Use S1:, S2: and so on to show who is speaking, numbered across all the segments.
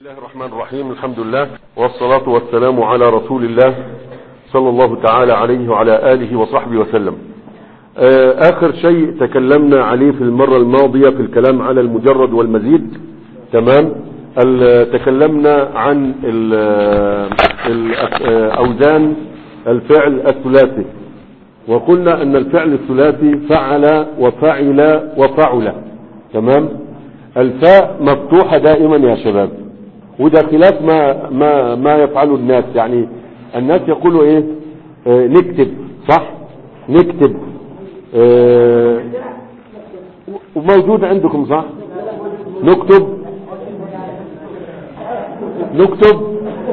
S1: الله الرحمن الرحيم الحمد لله والصلاة والسلام على رسول الله صلى الله تعالى عليه وعلى آله وصحبه وسلم آه، آخر شيء تكلمنا عليه في المرة الماضية في الكلام على المجرد والمزيد تمام ال- تكلمنا عن ال- ال- آه، أوزان الفعل الثلاثي وقلنا أن الفعل الثلاثي فعل وفعل وفعل تمام الفاء مفتوحة دائما يا شباب وده خلاف ما ما ما يفعله الناس يعني الناس يقولوا ايه آه نكتب صح نكتب آه وموجود عندكم صح نكتب نكتب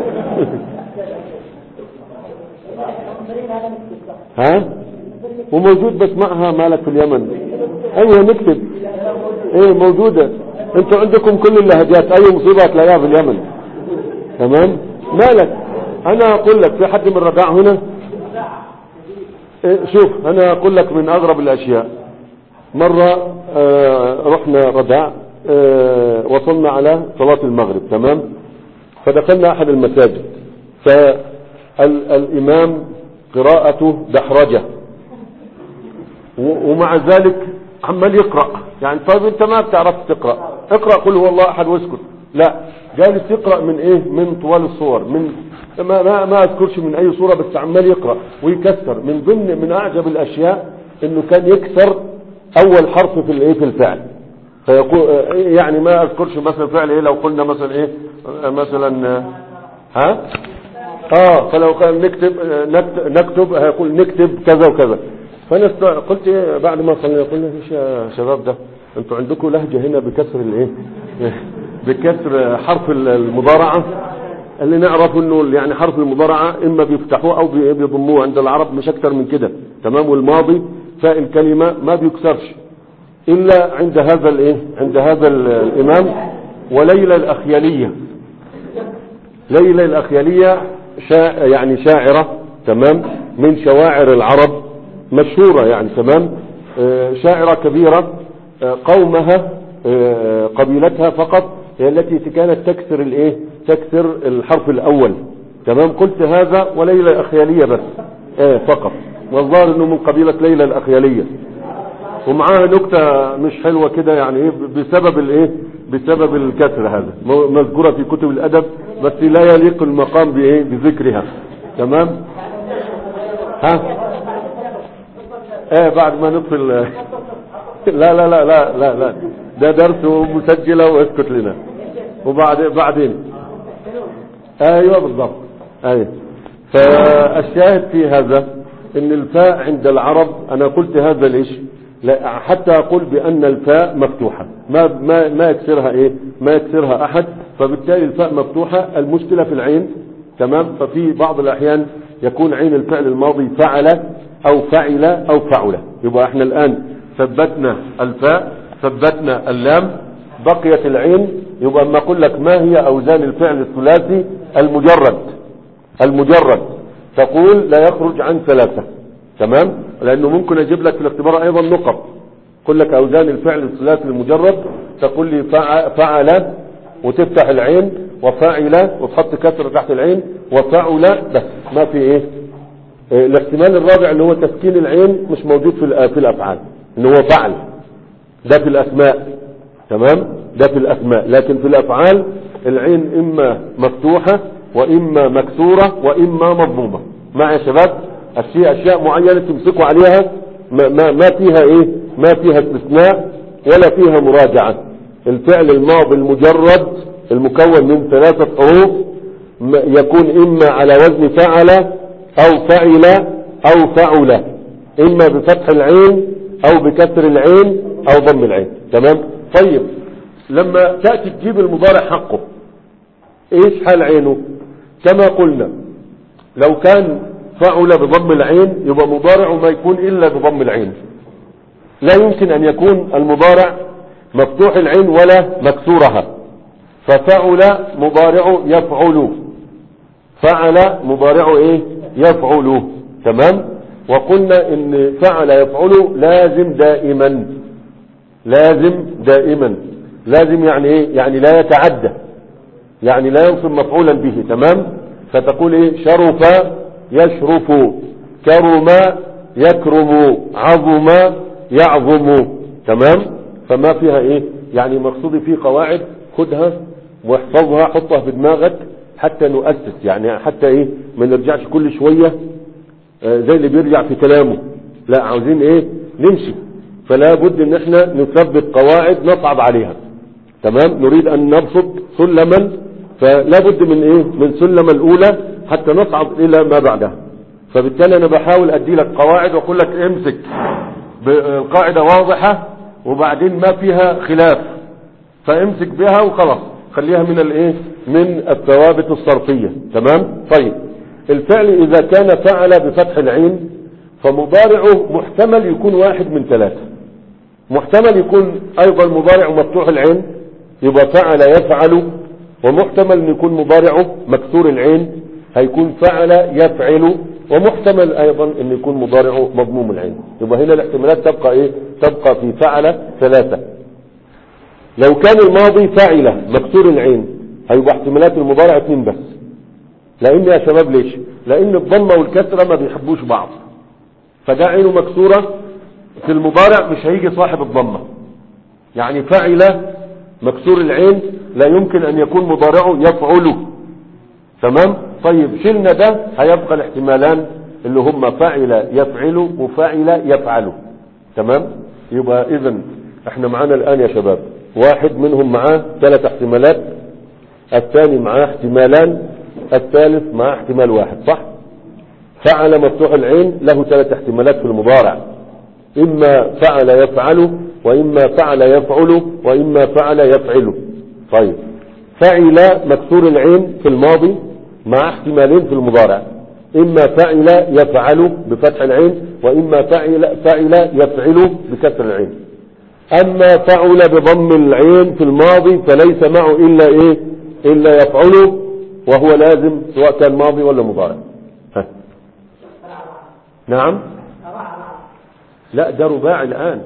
S1: ها وموجود بس معها مالك في اليمن ايوه نكتب ايه موجودة انتوا عندكم كل اللهجات اي مصيبة تلاقيها في اليمن تمام مالك انا اقول لك في حد من الرضاع هنا إيه شوف انا اقول لك من اغرب الاشياء مرة آه رحنا رضاع آه وصلنا على صلاة المغرب تمام فدخلنا احد المساجد فالامام قراءته دحرجة و- ومع ذلك عمال يقرأ يعني طيب انت ما بتعرف تقرأ اقرأ قل هو الله احد واسكت لا جالس يقرأ من ايه من طوال الصور من ما, ما, ما اذكرش من اي صورة بس عمال يقرأ ويكسر من ضمن من اعجب الاشياء انه كان يكسر اول حرف في الايه في الفعل فيقول يعني ما اذكرش مثلا فعل ايه لو قلنا مثلا ايه مثلا ها اه فلو قال نكتب نكتب, نكتب هيقول نكتب كذا وكذا فانا است- قلت ايه بعد ما صلينا قلنا ايش يا شباب ده انتوا عندكم لهجه هنا بكسر الايه بكسر حرف المضارعه اللي نعرف انه يعني حرف المضارعه اما بيفتحوه او بي- بيضموه عند العرب مش اكتر من كده تمام والماضي فاء الكلمه ما بيكسرش الا عند هذا الايه عند هذا ال- الامام وليلى الاخيليه ليلى الأخيلية شا يعني شاعرة تمام من شواعر العرب مشهورة يعني تمام آه، شاعرة كبيرة آه، قومها آه، قبيلتها فقط هي التي كانت تكسر الايه تكسر الحرف الاول تمام قلت هذا وليلى الأخيلية بس آه فقط والظاهر انه من قبيلة ليلى الأخيلية ومعاها نكتة مش حلوة كده يعني ايه بسبب الايه بسبب الكسر هذا م- مذكورة في كتب الادب بس لا يليق المقام بايه بذكرها تمام ها ايه بعد ما نطفي لا لا لا لا لا لا ده درس مسجلة واسكت لنا وبعد بعدين ايوه بالضبط ايوه فالشاهد في هذا ان الفاء عند العرب انا قلت هذا ليش لا حتى اقول بان الفاء مفتوحة ما ما ما يكسرها ايه ما يكسرها احد فبالتالي الفاء مفتوحة المشكلة في العين تمام ففي بعض الاحيان يكون عين الفعل الماضي فعل او فعل او فعل يبقى احنا الان ثبتنا الفاء ثبتنا اللام بقيت العين يبقى اما اقول لك ما هي اوزان الفعل الثلاثي المجرد المجرد تقول لا يخرج عن ثلاثة تمام لانه ممكن اجيب لك في الاختبار ايضا نقط اقول لك اوزان الفعل الثلاثي المجرد تقول لي فع- فعل وتفتح العين وفاعل وتحط كسر تحت العين وفعل بس ما في ايه إيه، الاحتمال الرابع اللي هو تسكين العين مش موجود في الأ- في الافعال ان هو فعل ده في الاسماء تمام ده في الاسماء لكن في الافعال العين اما مفتوحة واما مكسورة واما مضمومة مع يا شباب اشياء اشياء معينة تمسكوا عليها ما, ما, ما فيها ايه ما فيها استثناء ولا فيها مراجعة الفعل الماضي المجرد المكون من ثلاثة حروف م- يكون اما على وزن فعل او فعل او فعل اما بفتح العين او بكسر العين او ضم العين تمام طيب لما تأتي تجيب المضارع حقه ايش حال عينه كما قلنا لو كان فعل بضم العين يبقى مضارعه ما يكون الا بضم العين لا يمكن ان يكون المضارع مفتوح العين ولا مكسورها ففعل مضارعه يفعل فعل مضارعه ايه يفعل تمام وقلنا ان فعل يفعل لازم دائما لازم دائما لازم يعني ايه يعني لا يتعدى يعني لا ينصب مفعولا به تمام فتقول ايه شرف يشرف كرم يكرم عظم يعظم تمام فما فيها ايه يعني مقصودي فيه قواعد خدها واحفظها حطها في دماغك حتى نؤسس يعني حتى ايه ما نرجعش كل شوية آه، زي اللي بيرجع في كلامه لا عاوزين ايه نمشي فلا بد ان احنا نثبت قواعد نصعد عليها تمام نريد ان نبسط سلما فلا بد من ايه من سلم الاولى حتى نصعد الى ما بعدها فبالتالي انا بحاول ادي لك قواعد واقول لك امسك القاعدة واضحة وبعدين ما فيها خلاف فامسك بها وخلاص خليها من الايه من الثوابت الصرفية تمام طيب الفعل اذا كان فعل بفتح العين فمضارعه محتمل يكون واحد من ثلاثة محتمل يكون ايضا مضارع مفتوح العين يبقى فعل يفعل ومحتمل ان يكون مضارعه مكسور العين هيكون فعل يفعل ومحتمل ايضا ان يكون مضارعه مضموم العين يبقى هنا الاحتمالات تبقى ايه تبقى في فعل ثلاثة لو كان الماضي فاعلة مكسور العين هيبقى احتمالات المضارع اثنين بس لان يا شباب ليش لان الضمة والكسرة ما بيحبوش بعض فده عينه مكسورة في المضارع مش هيجي صاحب الضمة يعني فاعلة مكسور العين لا يمكن ان يكون مضارعه يفعل تمام طيب شلنا ده هيبقى الاحتمالان اللي هم فاعل يفعل وفاعل يفعل تمام يبقى اذا احنا معانا الان يا شباب واحد منهم معاه ثلاث احتمالات الثاني معاه احتمالان الثالث معاه احتمال واحد صح فعل مفتوح العين له ثلاث احتمالات في المضارع اما فعل يفعل واما فعل يفعل واما فعل يفعل طيب فعل مكسور العين في الماضي مع احتمالين في المضارع اما فعل يفعل بفتح العين واما فعل فعل يفعل بكسر العين اما فعل بضم العين في الماضي فليس معه الا ايه الا يفعله وهو لازم سواء كان ماضي ولا مضارع ها. نعم لا ده رباعي الان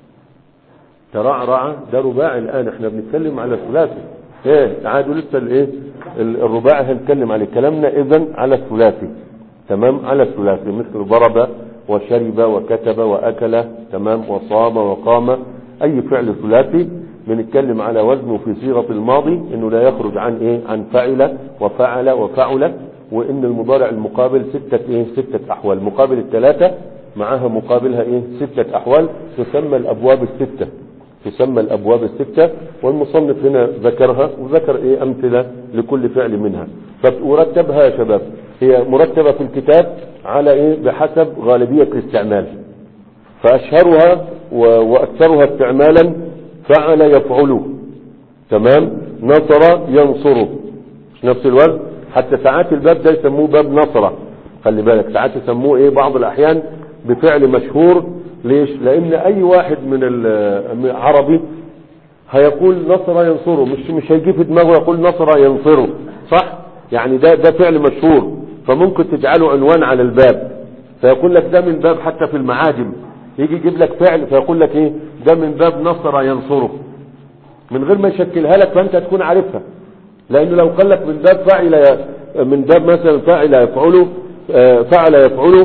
S1: ترعرع ده رباعي الان احنا بنتكلم على ثلاثي ايه عادوا لسه الايه الرباعي هنتكلم عليه كلامنا اذا على الثلاثي تمام على الثلاثي مثل ضرب وشرب وكتب واكل تمام وصام وقام اي فعل ثلاثي بنتكلم على وزنه في صيغه الماضي انه لا يخرج عن ايه عن فعل وفعل وفعل وان المضارع المقابل ستة ايه ستة احوال مقابل الثلاثة معاها مقابلها ايه ستة احوال تسمى الابواب الستة تسمى الابواب الستة والمصنف هنا ذكرها وذكر ايه امثلة لكل فعل منها فأرتبها يا شباب هي مرتبة في الكتاب على ايه بحسب غالبية الاستعمال فاشهرها واكثرها استعمالا فعل يفعل تمام نصر ينصر مش نفس الوزن حتى ساعات الباب ده يسموه باب نصرة خلي بالك ساعات يسموه ايه بعض الاحيان بفعل مشهور ليش لان اي واحد من العربي هيقول نصر ينصره مش مش هيجي في دماغه يقول نصر ينصره صح يعني ده ده فعل مشهور فممكن تجعله عنوان على الباب فيقول لك ده من باب حتى في المعاجم يجي يجيب لك فعل فيقول لك ايه ده من باب نصر ينصره من غير ما يشكلها لك فانت تكون عارفها لانه لو قال لك من باب فاعل من باب مثلا فاعل يفعله فعل يفعله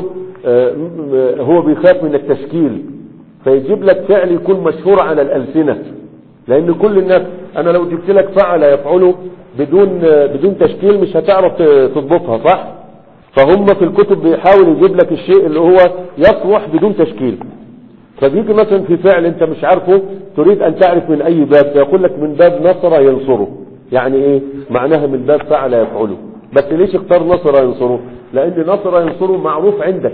S1: هو بيخاف من التشكيل فيجيب لك فعل يكون مشهور على الألسنة لأن كل الناس أنا لو جبت لك فعل يفعله بدون بدون تشكيل مش هتعرف تضبطها صح فهم في الكتب بيحاول يجيب لك الشيء اللي هو يصلح بدون تشكيل فبيجي مثلا في فعل انت مش عارفه تريد ان تعرف من اي باب فيقول لك من باب نصر ينصره يعني ايه معناها من باب فعل يفعله بس ليش اختار نصر ينصره لان نصر ينصره معروف عندك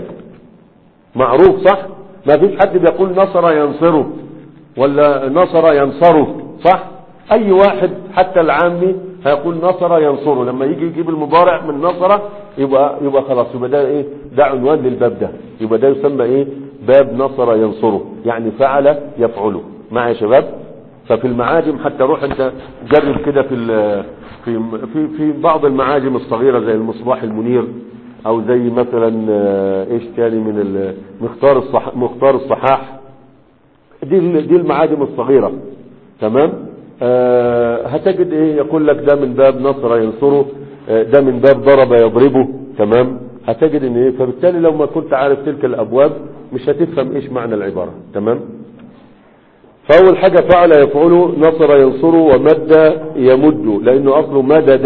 S1: معروف صح ما فيش حد بيقول نصر ينصره ولا نصر ينصره صح اي واحد حتى العامي هيقول نصر ينصره لما يجي يجيب المضارع من نصر يبقى يبقى خلاص يبقى ده ايه ده عنوان للباب ده يبقى ده يسمى ايه باب نصر ينصره يعني فعل يفعله مع يا شباب ففي المعاجم حتى روح انت جرب كده في في في في بعض المعاجم الصغيره زي المصباح المنير او زي مثلا ايش تاني من مختار الصح مختار الصحاح دي دي المعاجم الصغيره تمام آه هتجد ايه يقول لك ده من باب نصر ينصره آه ده من باب ضرب يضربه تمام هتجد ان ايه فبالتالي لو ما كنت عارف تلك الابواب مش هتفهم ايش معنى العبارة تمام فاول حاجة فعل يفعله نصر ينصره ومد يمد لانه اصله مدد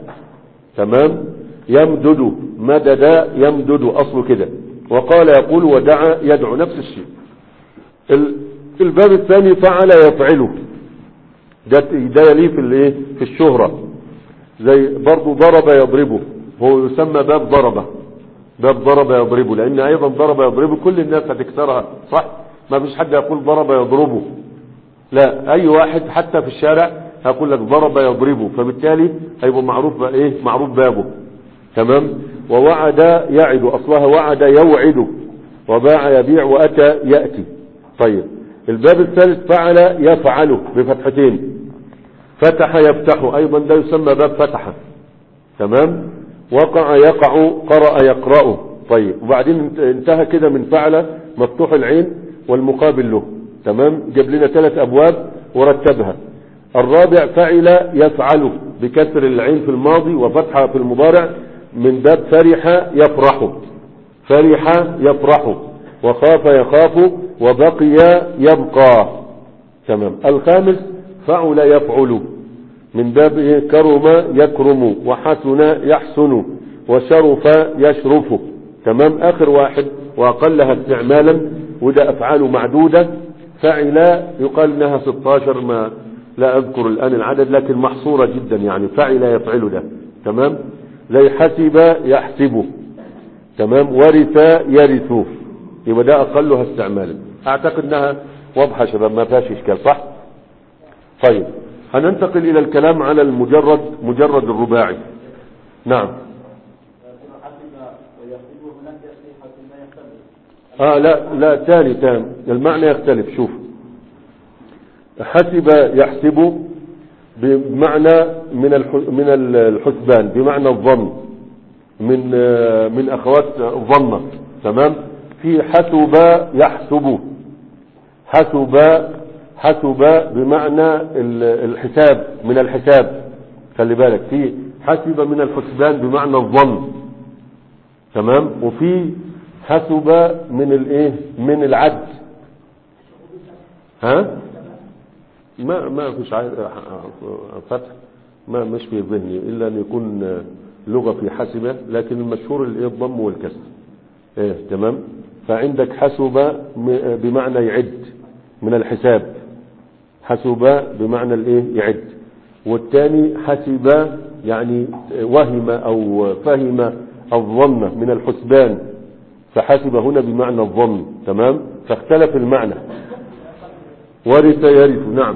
S1: تمام يمدد مدد يمدد اصله كده وقال يقول ودعا يدعو نفس الشيء ال- الباب الثاني فعل يفعله ده ده يليه في الايه في الشهرة زي برضو ضرب يضربه هو يسمى باب ضربه باب ضرب يضربه لان ايضا ضرب يضربه كل الناس هتكسرها صح ما فيش حد يقول ضرب يضربه لا اي واحد حتى في الشارع هيقول لك ضرب يضربه فبالتالي هيبقى معروف بقى ايه معروف بابه تمام ووعد يعد اصلها وعد يوعد وباع يبيع واتى ياتي طيب الباب الثالث فعل يفعله بفتحتين فتح يفتح ايضا ده يسمى باب فتح تمام وقع يقع قرأ يقرأ طيب وبعدين انتهى كده من فعل مفتوح العين والمقابل له تمام جاب لنا ثلاث ابواب ورتبها الرابع فعل يفعل بكسر العين في الماضي وفتحها في المضارع من باب فرح يفرح فرح يفرح وخاف يخاف وبقي يبقى تمام الخامس فعل يفعل من باب إيه؟ كرم يكرم وحسن يحسن وشرف يشرف تمام اخر واحد واقلها استعمالا وده افعال معدودة فعل يقال انها 16 ما لا اذكر الان العدد لكن محصورة جدا يعني فعل يفعل ده تمام زي حسب يحسب تمام ورث يرث يبقى ده اقلها استعمالا اعتقد انها واضحة يا شباب ما فيهاش اشكال صح طيب هننتقل الى الكلام على المجرد مجرد الرباعي نعم اه لا لا تاني تاني المعنى يختلف شوف حسب يحسب بمعنى من الح- من الحسبان بمعنى الظن من آه، من اخوات ظن تمام في حسب يحسب حسب حسب بمعنى ال- الحساب من الحساب خلي بالك في حسب من الحسبان بمعنى الظن تمام وفي حسب من الايه من العد ها ما ما فيش عاي- فتح ما مش في ذهني الا ان يكون لغه في حسبه لكن المشهور الايه الضم والكسر ايه تمام فعندك حسب م- بمعنى يعد من الحساب حسب بمعنى الايه يعد والثاني حسب يعني وهم او فهم الظن من الحسبان فحسب هنا بمعنى الظن تمام فاختلف المعنى ورث يرث نعم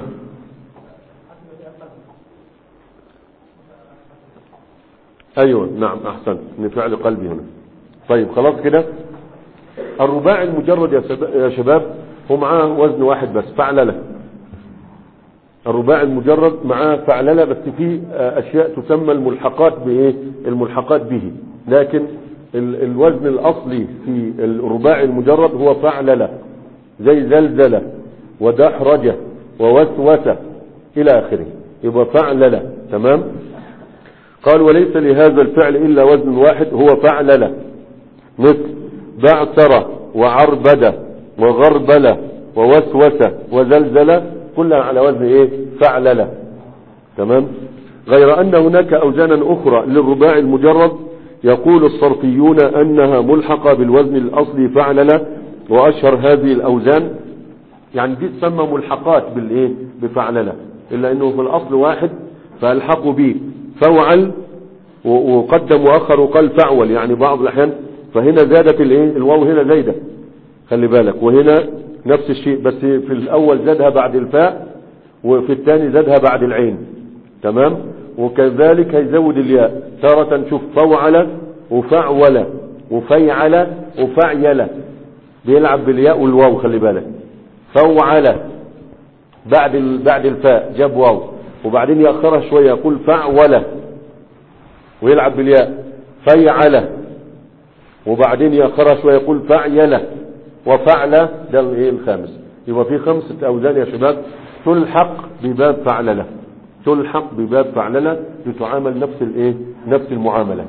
S1: ايوه نعم احسن من فعل قلبي هنا طيب خلاص كده الرباعي المجرد يا شباب- يا شباب هو معاه وزن واحد بس فعلله الرباعي المجرد معاه فعلله بس فيه آه، اشياء تسمى الملحقات بايه الملحقات به لكن ال- الوزن الاصلي في الرباعي المجرد هو فعلله زي زلزله ودحرجه ووسوسه الى اخره يبقى فعلله تمام قال وليس لهذا الفعل الا وزن واحد هو فعلله مثل بعثر وعربدة وغربلة ووسوسة وزلزلة كلها على وزن ايه فعللة تمام غير ان هناك اوزانا اخرى للرباعي المجرد يقول الصرفيون انها ملحقة بالوزن الاصلي فعللة واشهر هذه الاوزان يعني دي تسمى ملحقات بالايه بفعللة الا انه في الاصل واحد فالحقوا به فوعل و- وقدم واخر وقال فعول يعني بعض الاحيان فهنا زادت الايه الواو هنا زايده خلي بالك وهنا نفس الشيء بس في الاول زادها بعد الفاء وفي الثاني زادها بعد العين تمام وكذلك هيزود الياء تارة نشوف فوعل وفعول وفيعل وفعيل بيلعب بالياء والواو خلي بالك فوعل بعد ال... بعد الفاء جاب واو وبعدين يأخرها شوية يقول فعول ويلعب بالياء فيعل وبعدين يأخرها شوية يقول فعيل وفعل ده الايه الخامس يبقى في خمسة أوزان يا شباب تلحق بباب فعللة تلحق بباب فعللة لتعامل نفس الايه نفس المعاملة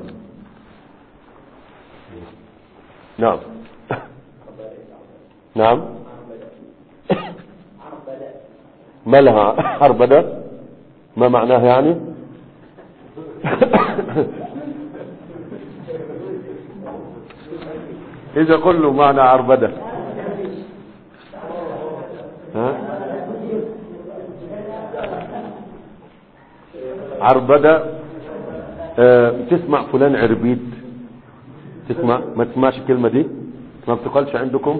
S1: نعم نعم ما لها عربدة ما معناها يعني إذا قل له معنى عربدة ها عربدة آه تسمع فلان عربيد تسمع ما تسمعش الكلمة دي ما بتقالش عندكم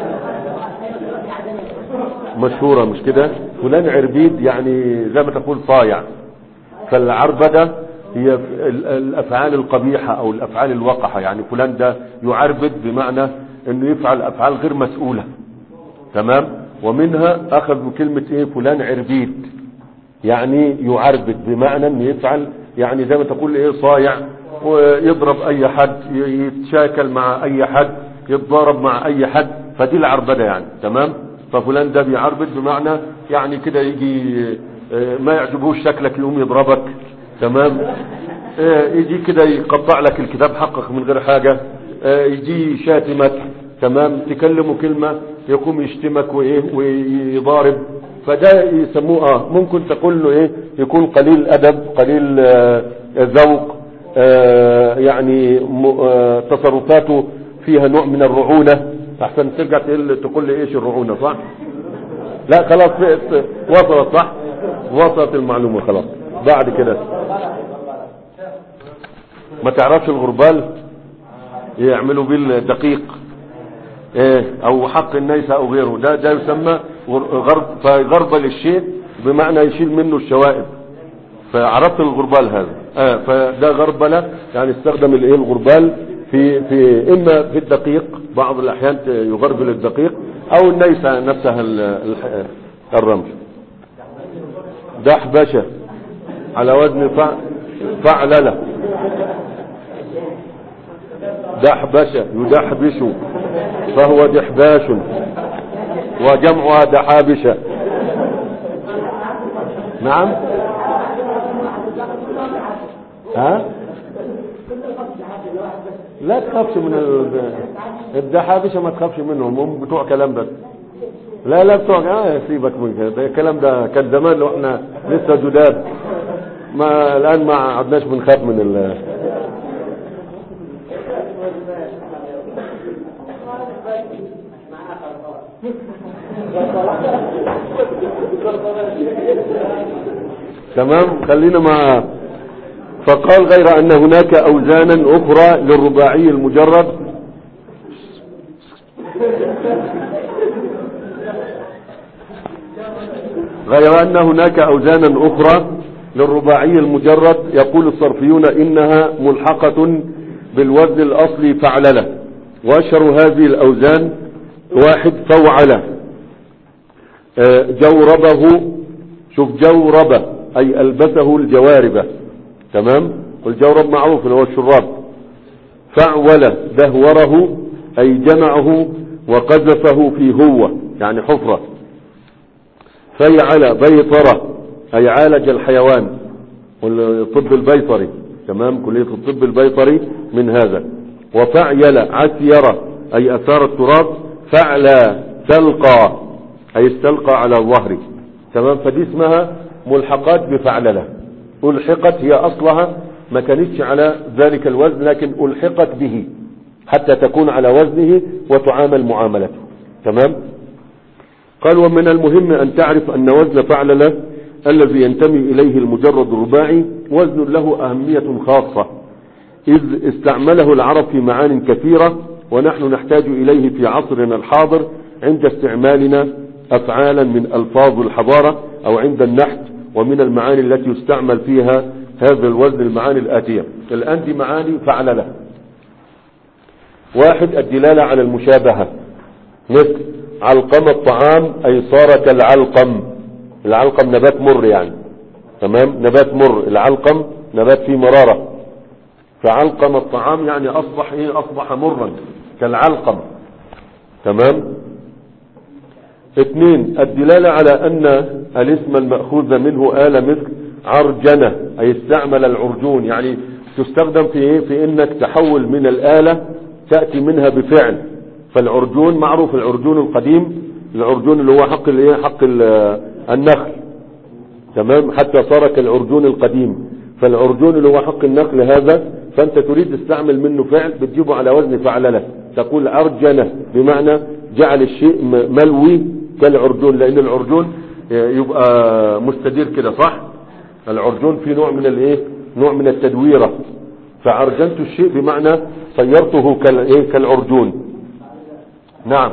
S1: مشهورة مش كده فلان عربيد يعني زي ما تقول صايع فالعربدة هي ال- الافعال القبيحة او الافعال الوقحة يعني فلان ده يعربد بمعنى انه يفعل افعال غير مسؤولة تمام ومنها اخذ كلمة ايه فلان عربيد يعني يعربد بمعنى انه يفعل يعني زي ما تقول ايه صايع ويضرب اي حد ي- يتشاكل مع اي حد يتضارب مع اي حد فدي العربدة يعني تمام ففلان ده بيعربد بمعنى يعني كده يجي آه، ما يعجبوش شكلك يقوم يضربك تمام آه، يجي كده يقطع لك الكتاب حقك من غير حاجة آه، يجي يشاتمك تمام تكلمه كلمة يقوم يشتمك وايه ويضارب فده يسموه اه ممكن تقول له ايه يكون قليل ادب قليل آه، ذوق آه، يعني م- آه، تصرفاته فيها نوع من الرعونة احسن ترجع تقول تقول لي ايش الرعونة صح لا خلاص ف- وصلت صح وصلت المعلومة خلاص بعد كده ما تعرفش الغربال يعملوا بالدقيق ايه او حق النيسة او غيره ده ده يسمى غر- غرب فغربل الشيء بمعنى يشيل منه الشوائب فعرفت الغربال هذا آه فده غربلة يعني استخدم الايه الغربال في في اما في الدقيق بعض الاحيان يغربل الدقيق او النيسة نفسها ال- ال- الرمل دحبشة على وزن فع فعللة دحبشة يدحبش فهو دحباش وجمعها دحابشة نعم ها لا تخافش من ال- الدحابشة ما تخافش منهم هم بتوع كلام بس لا لا بتوع اه سيبك من كده ده الكلام ده كان زمان لو احنا لسه جداد ما الان ما عدناش بنخاف من ال تمام خلينا مع فقال غير ان هناك اوزانا اخرى للرباعي المجرد غير ان هناك اوزانا اخرى للرباعي المجرد يقول الصرفيون انها ملحقة بالوزن الاصلي فعللة واشهر هذه الاوزان واحد فوعلة آه، جوربه شوف جوربه اي البسه الجواربة تمام والجورب معروف اللي هو الشراب فعول دهوره اي جمعه وقذفه في هو يعني حفرة فيعل بيطرة اي عالج الحيوان والطب البيطري تمام كلية الطب البيطري من هذا وفعيل عسيرة اي اثار التراب فعل تلقى اي استلقى على الظهر تمام فدي اسمها ملحقات بفعللة ألحقت هي أصلها ما كانتش على ذلك الوزن لكن ألحقت به حتى تكون على وزنه وتعامل معاملته تمام قال ومن المهم أن تعرف أن وزن فعللة الذي ينتمي إليه المجرد الرباعي وزن له أهمية خاصة إذ استعمله العرب في معان كثيرة ونحن نحتاج إليه في عصرنا الحاضر عند استعمالنا أفعالا من ألفاظ الحضارة أو عند النحت ومن المعاني التي يستعمل فيها هذا الوزن المعاني الآتية الآن دي معاني فعللة واحد الدلالة على المشابهة مثل علقم الطعام أي صار كالعلقم العلقم نبات مر يعني تمام نبات مر العلقم نبات فيه مرارة فعلقم الطعام يعني أصبح إيه أصبح مرا كالعلقم تمام اثنين الدلالة على أن الاسم المأخوذ منه آل مثل عرجنة أي استعمل العرجون يعني تستخدم في إيه؟ في إنك تحول من الآلة تأتي منها بفعل فالعرجون معروف العرجون القديم العرجون اللي هو حق الايه حق ال- النخل تمام حتى صار كالعرجون القديم فالعرجون اللي هو حق النخل هذا فانت تريد تستعمل منه فعل بتجيبه على وزن فعلله تقول عرجنة بمعنى جعل الشيء م- ملوي كالعرجون لان العرجون يبقى مستدير كده صح العرجون في نوع من الايه نوع من التدويرة فعرجنت الشيء بمعنى صيرته كالايه كالعرجون نعم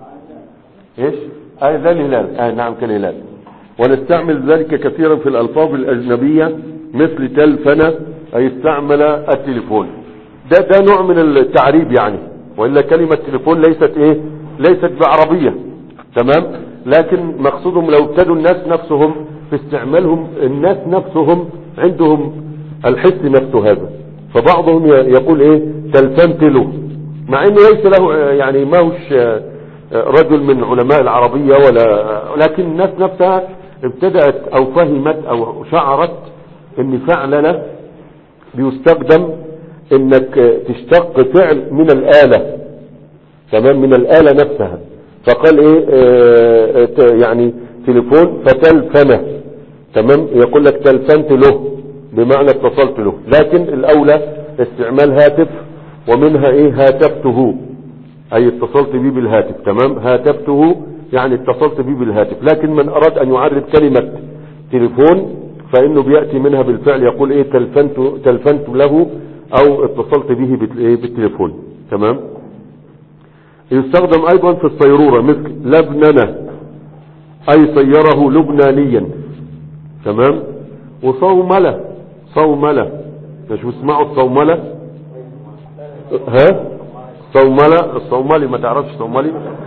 S1: ايش آه ذا الهلال آه نعم كالهلال ونستعمل ذلك كثيرا في الألفاظ الأجنبية مثل تلفنة أي استعمل التليفون ده ده نوع من التعريب يعني وإلا كلمة تليفون ليست إيه ليست بعربية تمام لكن مقصودهم لو ابتدوا الناس نفسهم في استعمالهم الناس نفسهم عندهم الحس نفسه هذا فبعضهم ي- يقول ايه تلفنت له مع انه ليس له آه، يعني ما هوش آه، رجل من علماء العربية ولا لكن الناس نفسها ابتدأت او فهمت او شعرت ان فعلنا بيستخدم انك تشتق فعل من الآلة تمام من الآلة نفسها فقال ايه آه، آه، يعني تليفون فتلفنه تمام يقول لك تلفنت له بمعنى اتصلت له لكن الاولى استعمال هاتف ومنها ايه هاتفته اي اتصلت به بالهاتف تمام هاتفته يعني اتصلت به بالهاتف لكن من اراد ان يعرف كلمة تليفون فانه بيأتي منها بالفعل يقول ايه تلفنت, تلفنت له او اتصلت به بال- إيه؟ بالتليفون تمام يستخدم ايضا في الصيرورة مثل لبننة اي صيره لبنانيا تمام وصوملة صوملة مش بتسمعوا الصوملة ها صوملة الصومالي ما تعرفش صومالي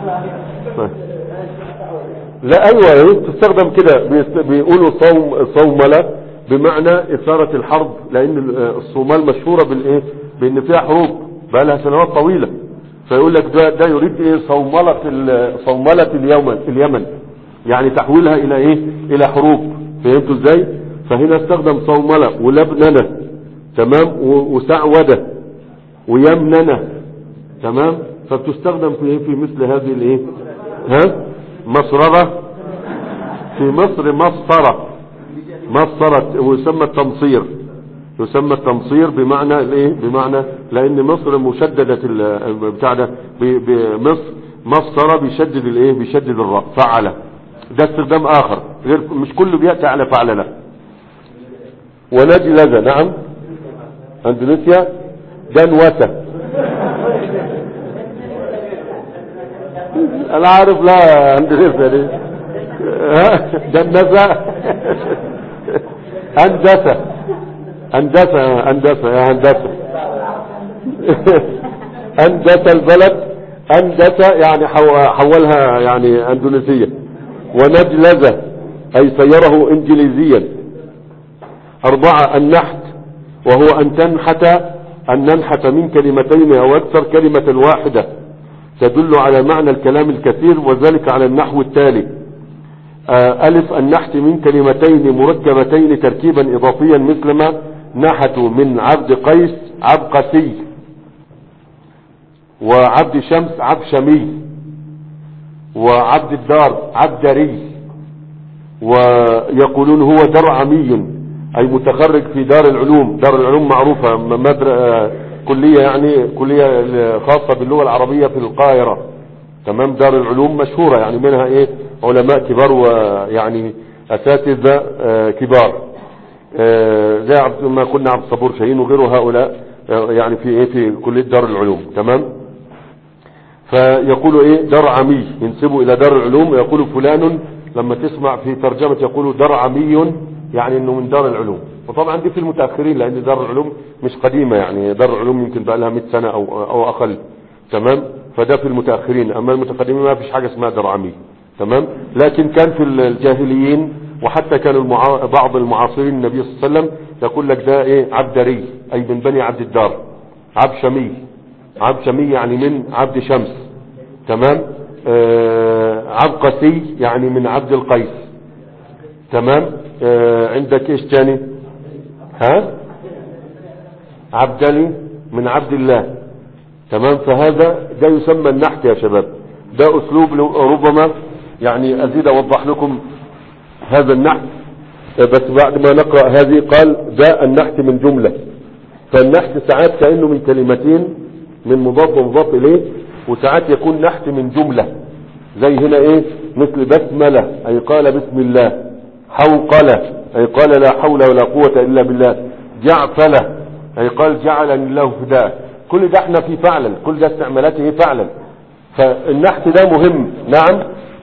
S1: لا ايوه هي تستخدم كده بيست- بيقولوا صوم صوملة بمعنى اثارة الحرب لان ال- الصومال مشهورة بالايه بان فيها حروب بقى لها سنوات طويلة فيقول لك ده, ده يريد ايه صوملة ال- صوملة اليمن اليمن يعني تحويلها الى ايه الى حروب فهمتوا ازاي فهنا استخدم صوملة ولبننة تمام و- وسعودة ويمننة تمام فبتستخدم في ايه في مثل هذه الايه ها مصررة في مصر مسطرة مسطرة ويسمى التمصير يسمى التمصير بمعنى الايه بمعنى لان مصر مشددة ال- بتاع ده ب- بمصر مسطرة بيشدد الايه بيشدد الراء فعل ده استخدام اخر غير مش كله بيأتي على فعل لا ونجلز نعم اندونيسيا دنوسة انا عارف لا اندونيسيا دي ها؟ دنسة هندسة هندسة هندسة يا هندسة هندسة البلد هندسة يعني حو- حولها يعني اندونيسية ونجلز اي سيره انجليزيا اربعة النحت وهو ان تنحت ان ننحت من كلمتين او اكثر كلمة واحدة تدل على معنى الكلام الكثير وذلك على النحو التالي آه، ألف النحت من كلمتين مركبتين تركيبا إضافيا مثلما نحتوا من عبد قيس عبقسي وعبد شمس عبشمي وعبد الدار عبدري ويقولون هو درعمي أي متخرج في دار العلوم دار العلوم معروفة م- مدر... آه، كلية يعني كلية خاصة باللغة العربية في القاهرة تمام دار العلوم مشهورة يعني منها ايه علماء كبار ويعني اساتذة آه، كبار آه، زي عبد ما كنا عبد الصبور شاهين وغيره هؤلاء آه، يعني في ايه في كلية دار العلوم تمام فيقولوا ايه درعمي ينسبوا الى دار العلوم يقول فلان لما تسمع في ترجمة يقولوا درعمي يعني انه من دار العلوم وطبعا دي في المتأخرين لان دار العلوم مش قديمة يعني دار العلوم يمكن بقى لها 100 سنة او او اقل تمام فده في المتأخرين اما المتقدمين ما فيش حاجة اسمها درعمي تمام لكن كان في الجاهليين وحتى كان المعا... بعض المعاصرين النبي صلى الله عليه وسلم يقول لك ده ايه عبدري اي من بني عبد الدار عبشمي عبشمي يعني من عبد شمس تمام آه عبقسي يعني من عبد القيس تمام آه عندك ايش تاني ها عبدلي من عبد الله تمام فهذا ده يسمى النحت يا شباب ده اسلوب ربما يعني ازيد اوضح لكم هذا النحت بس بعد ما نقرأ هذه قال ده النحت من جملة فالنحت ساعات كأنه من كلمتين من مضاف ومضاف إليه وساعات يكون نحت من جملة زي هنا ايه مثل بسملة اي قال بسم الله حوقلة اي قال لا حول ولا قوة الا بالله جعفلة اي قال جعلني الله فداء كل ده احنا في فعلا كل ده استعمالاته فعلا فالنحت ده مهم نعم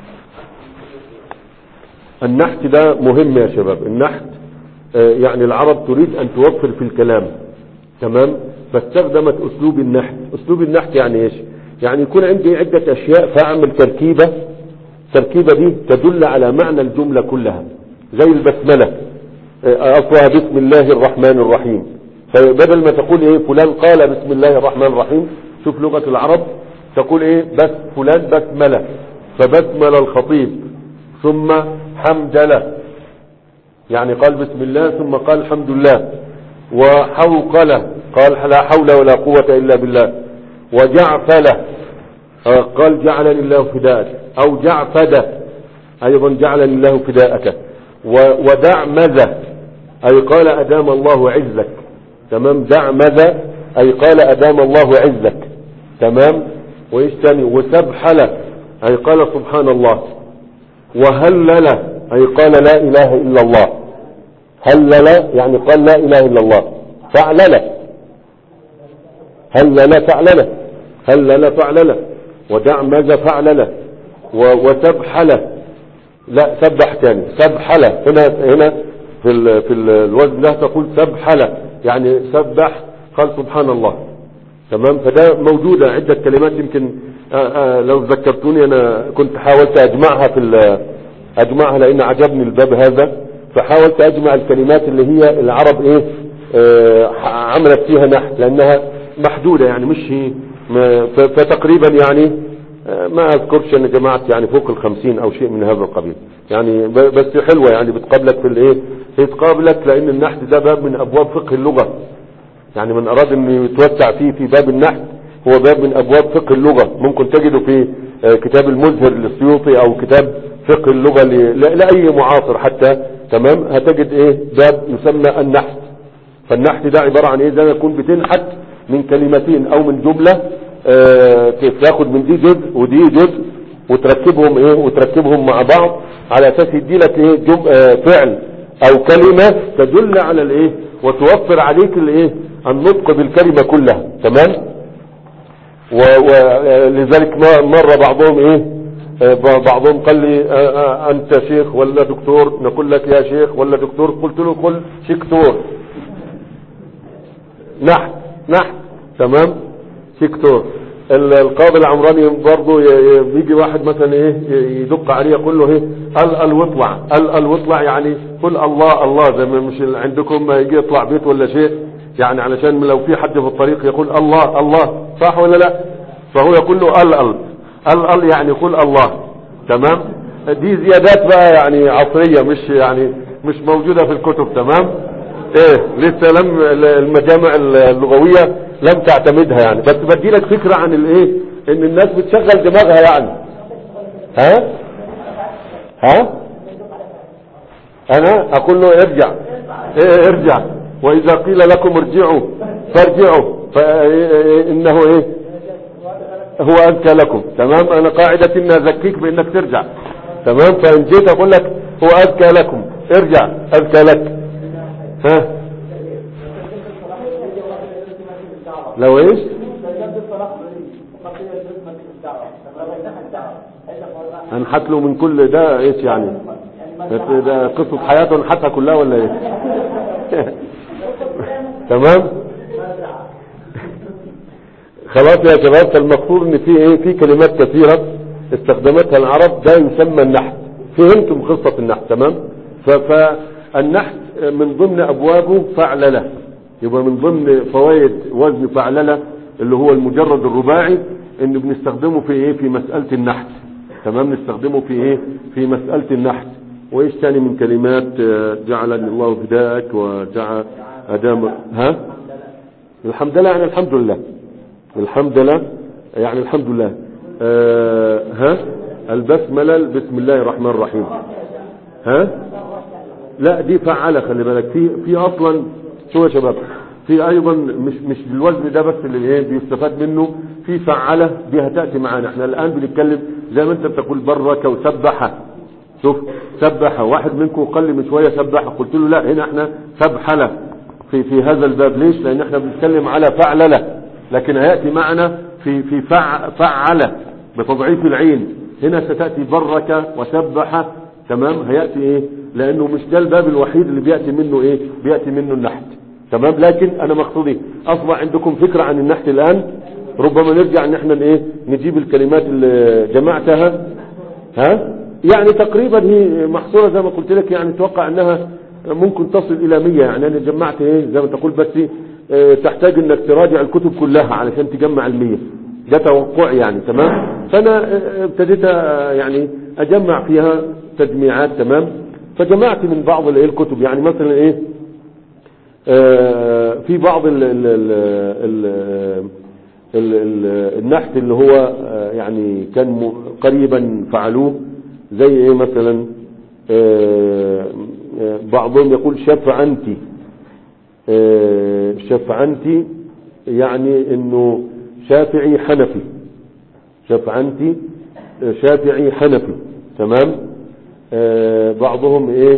S1: النحت ده مهم يا شباب النحت آه يعني العرب تريد ان توفر في الكلام تمام فاستخدمت اسلوب النحت اسلوب النحت يعني ايش يعني يكون عندي عدة اشياء فاعمل تركيبة التركيبة دي تدل على معنى الجملة كلها زي البسملة آه اصلها بسم الله الرحمن الرحيم فبدل ما تقول ايه فلان قال بسم الله الرحمن الرحيم شوف لغة العرب تقول ايه بس فلان بسملة فبسمل الخطيب ثم حمدلة يعني قال بسم الله ثم قال الحمد لله وحوقلة قال لا حول ولا قوة إلا بالله وجعفلة قال جعلني الله فداءك أو جعفدة أيضا جعلني الله فداءك ودعمذة أي قال أدام الله عزك تمام دعمذة أي قال أدام الله عزك تمام وإيش تاني وسبحلة أي قال سبحان الله وهلل أي قال لا إله إلا الله هلل يعني قال لا إله إلا الله فعلل هلل فعلل هلل فعلل ودعمز فعلل وسبحل لا سبح تاني سبحل هنا هنا في ال في ال الوزن ده تقول سبحل يعني سبح قال سبحان الله تمام فده موجودة عدة كلمات يمكن آآ آآ لو ذكرتوني انا كنت حاولت اجمعها في اجمعها لان عجبني الباب هذا فحاولت اجمع الكلمات اللي هي العرب ايه عملت فيها نحت لانها محدودة يعني مش هي فتقريبا يعني ما اذكرش ان جماعة يعني فوق الخمسين او شيء من هذا القبيل يعني بس حلوة يعني بتقابلك في الايه هي تقابلك لان النحت ده باب من ابواب فقه اللغة يعني من اراد ان يتوسع فيه في باب النحت هو باب من ابواب فقه اللغة ممكن تجده في كتاب المزهر للسيوطي او كتاب فقه اللغة لأي معاصر حتى تمام هتجد ايه باب يسمى النحت فالنحت ده عبارة عن ايه زي ما يكون بتنحت من كلمتين او من جملة اه تاخد من دي جزء ودي جزء وتركبهم ايه وتركبهم مع بعض على اساس يدي لك ايه جم... اه فعل او كلمة تدل على الايه وتوفر عليك الايه النطق بالكلمة كلها تمام ولذلك مر بعضهم ايه بعضهم قال لي انت شيخ ولا دكتور نقول لك يا شيخ ولا دكتور قلت له قل شكتور نحت نحت تمام شكتور القاضي العمراني برضه بيجي واحد مثلا ايه يدق عليه يقول له ايه ال ال واطلع ال ال واطلع يعني قل الله الله زي ما مش عندكم يجي يطلع بيت ولا شيء يعني علشان لو في حد في الطريق يقول الله الله صح ولا لا فهو يقول له ال ال ال ال يعني يقول الله تمام دي زيادات بقى يعني عصرية مش يعني مش موجودة في الكتب تمام ايه لسه لم المجامع اللغوية لم تعتمدها يعني بس بدي لك فكرة عن الايه ان الناس بتشغل دماغها يعني ها ها انا اقول له ارجع ايه ارجع واذا قيل لكم ارجعوا فارجعوا فانه ايه هو أذكى لكم تمام أنا قاعدة إن أذكيك بأنك ترجع تمام فإن جيت أقول لك هو أذكى لكم ارجع أذكى لك ها لو ايش هنحت له من كل ده ايش يعني ده قصة حياته نحتها كلها ولا ايه تمام خلاص يا شباب فالمقصود ان في ايه في كلمات كثيرة استخدمتها العرب ده يسمى النحت فهمتم قصة النحت تمام فالنحت من ضمن ابوابه فعللة يبقى من ضمن فوائد وزن فعللة اللي هو المجرد الرباعي ان بنستخدمه في ايه في مسألة النحت تمام نستخدمه في ايه في مسألة النحت وايش تاني من كلمات آه، جعلني الله فداك وجعل ادام ها الحمد لله يعني الحمد لله الحمد لله يعني الحمد لله آه ها البسملة بسم الله الرحمن الرحيم ها لا دي فعالة خلي بالك في في اصلا شو يا شباب في ايضا مش مش الوزن ده بس اللي ايه بيستفاد منه في فعالة دي هتأتي معانا احنا الان بنتكلم زي ما انت بتقول برك وسبح شوف سبح واحد منكم قال لي من شوية سبح قلت له لا هنا احنا سبحلة في في هذا الباب ليش لان احنا بنتكلم على فعللة لكن هيأتي معنا في في فع فعلة بتضعيف العين هنا ستأتي برك وسبح تمام هيأتي ايه لانه مش ده الباب الوحيد اللي بيأتي منه ايه بيأتي منه النحت تمام لكن انا مقصودي اصبح عندكم فكرة عن النحت الان ربما نرجع ان احنا ايه نجيب الكلمات اللي جمعتها ها يعني تقريبا هي محصورة زي ما قلت لك يعني اتوقع انها ممكن تصل الى 100 يعني انا جمعت ايه زي ما تقول بس اه تحتاج انك تراجع الكتب كلها علشان تجمع المية ده توقع يعني تمام فانا اه ابتديت اه يعني اجمع فيها تجميعات تمام فجمعت من بعض الايه الكتب يعني مثلا ايه في بعض ال ال ال ال ال ال النحت اللي هو يعني كان قريبا فعلوه زي ايه مثلا بعضهم يقول شفعنتي شفعنتي يعني انه شافعي حنفي شفعنتي شافعي حنفي تمام بعضهم ايه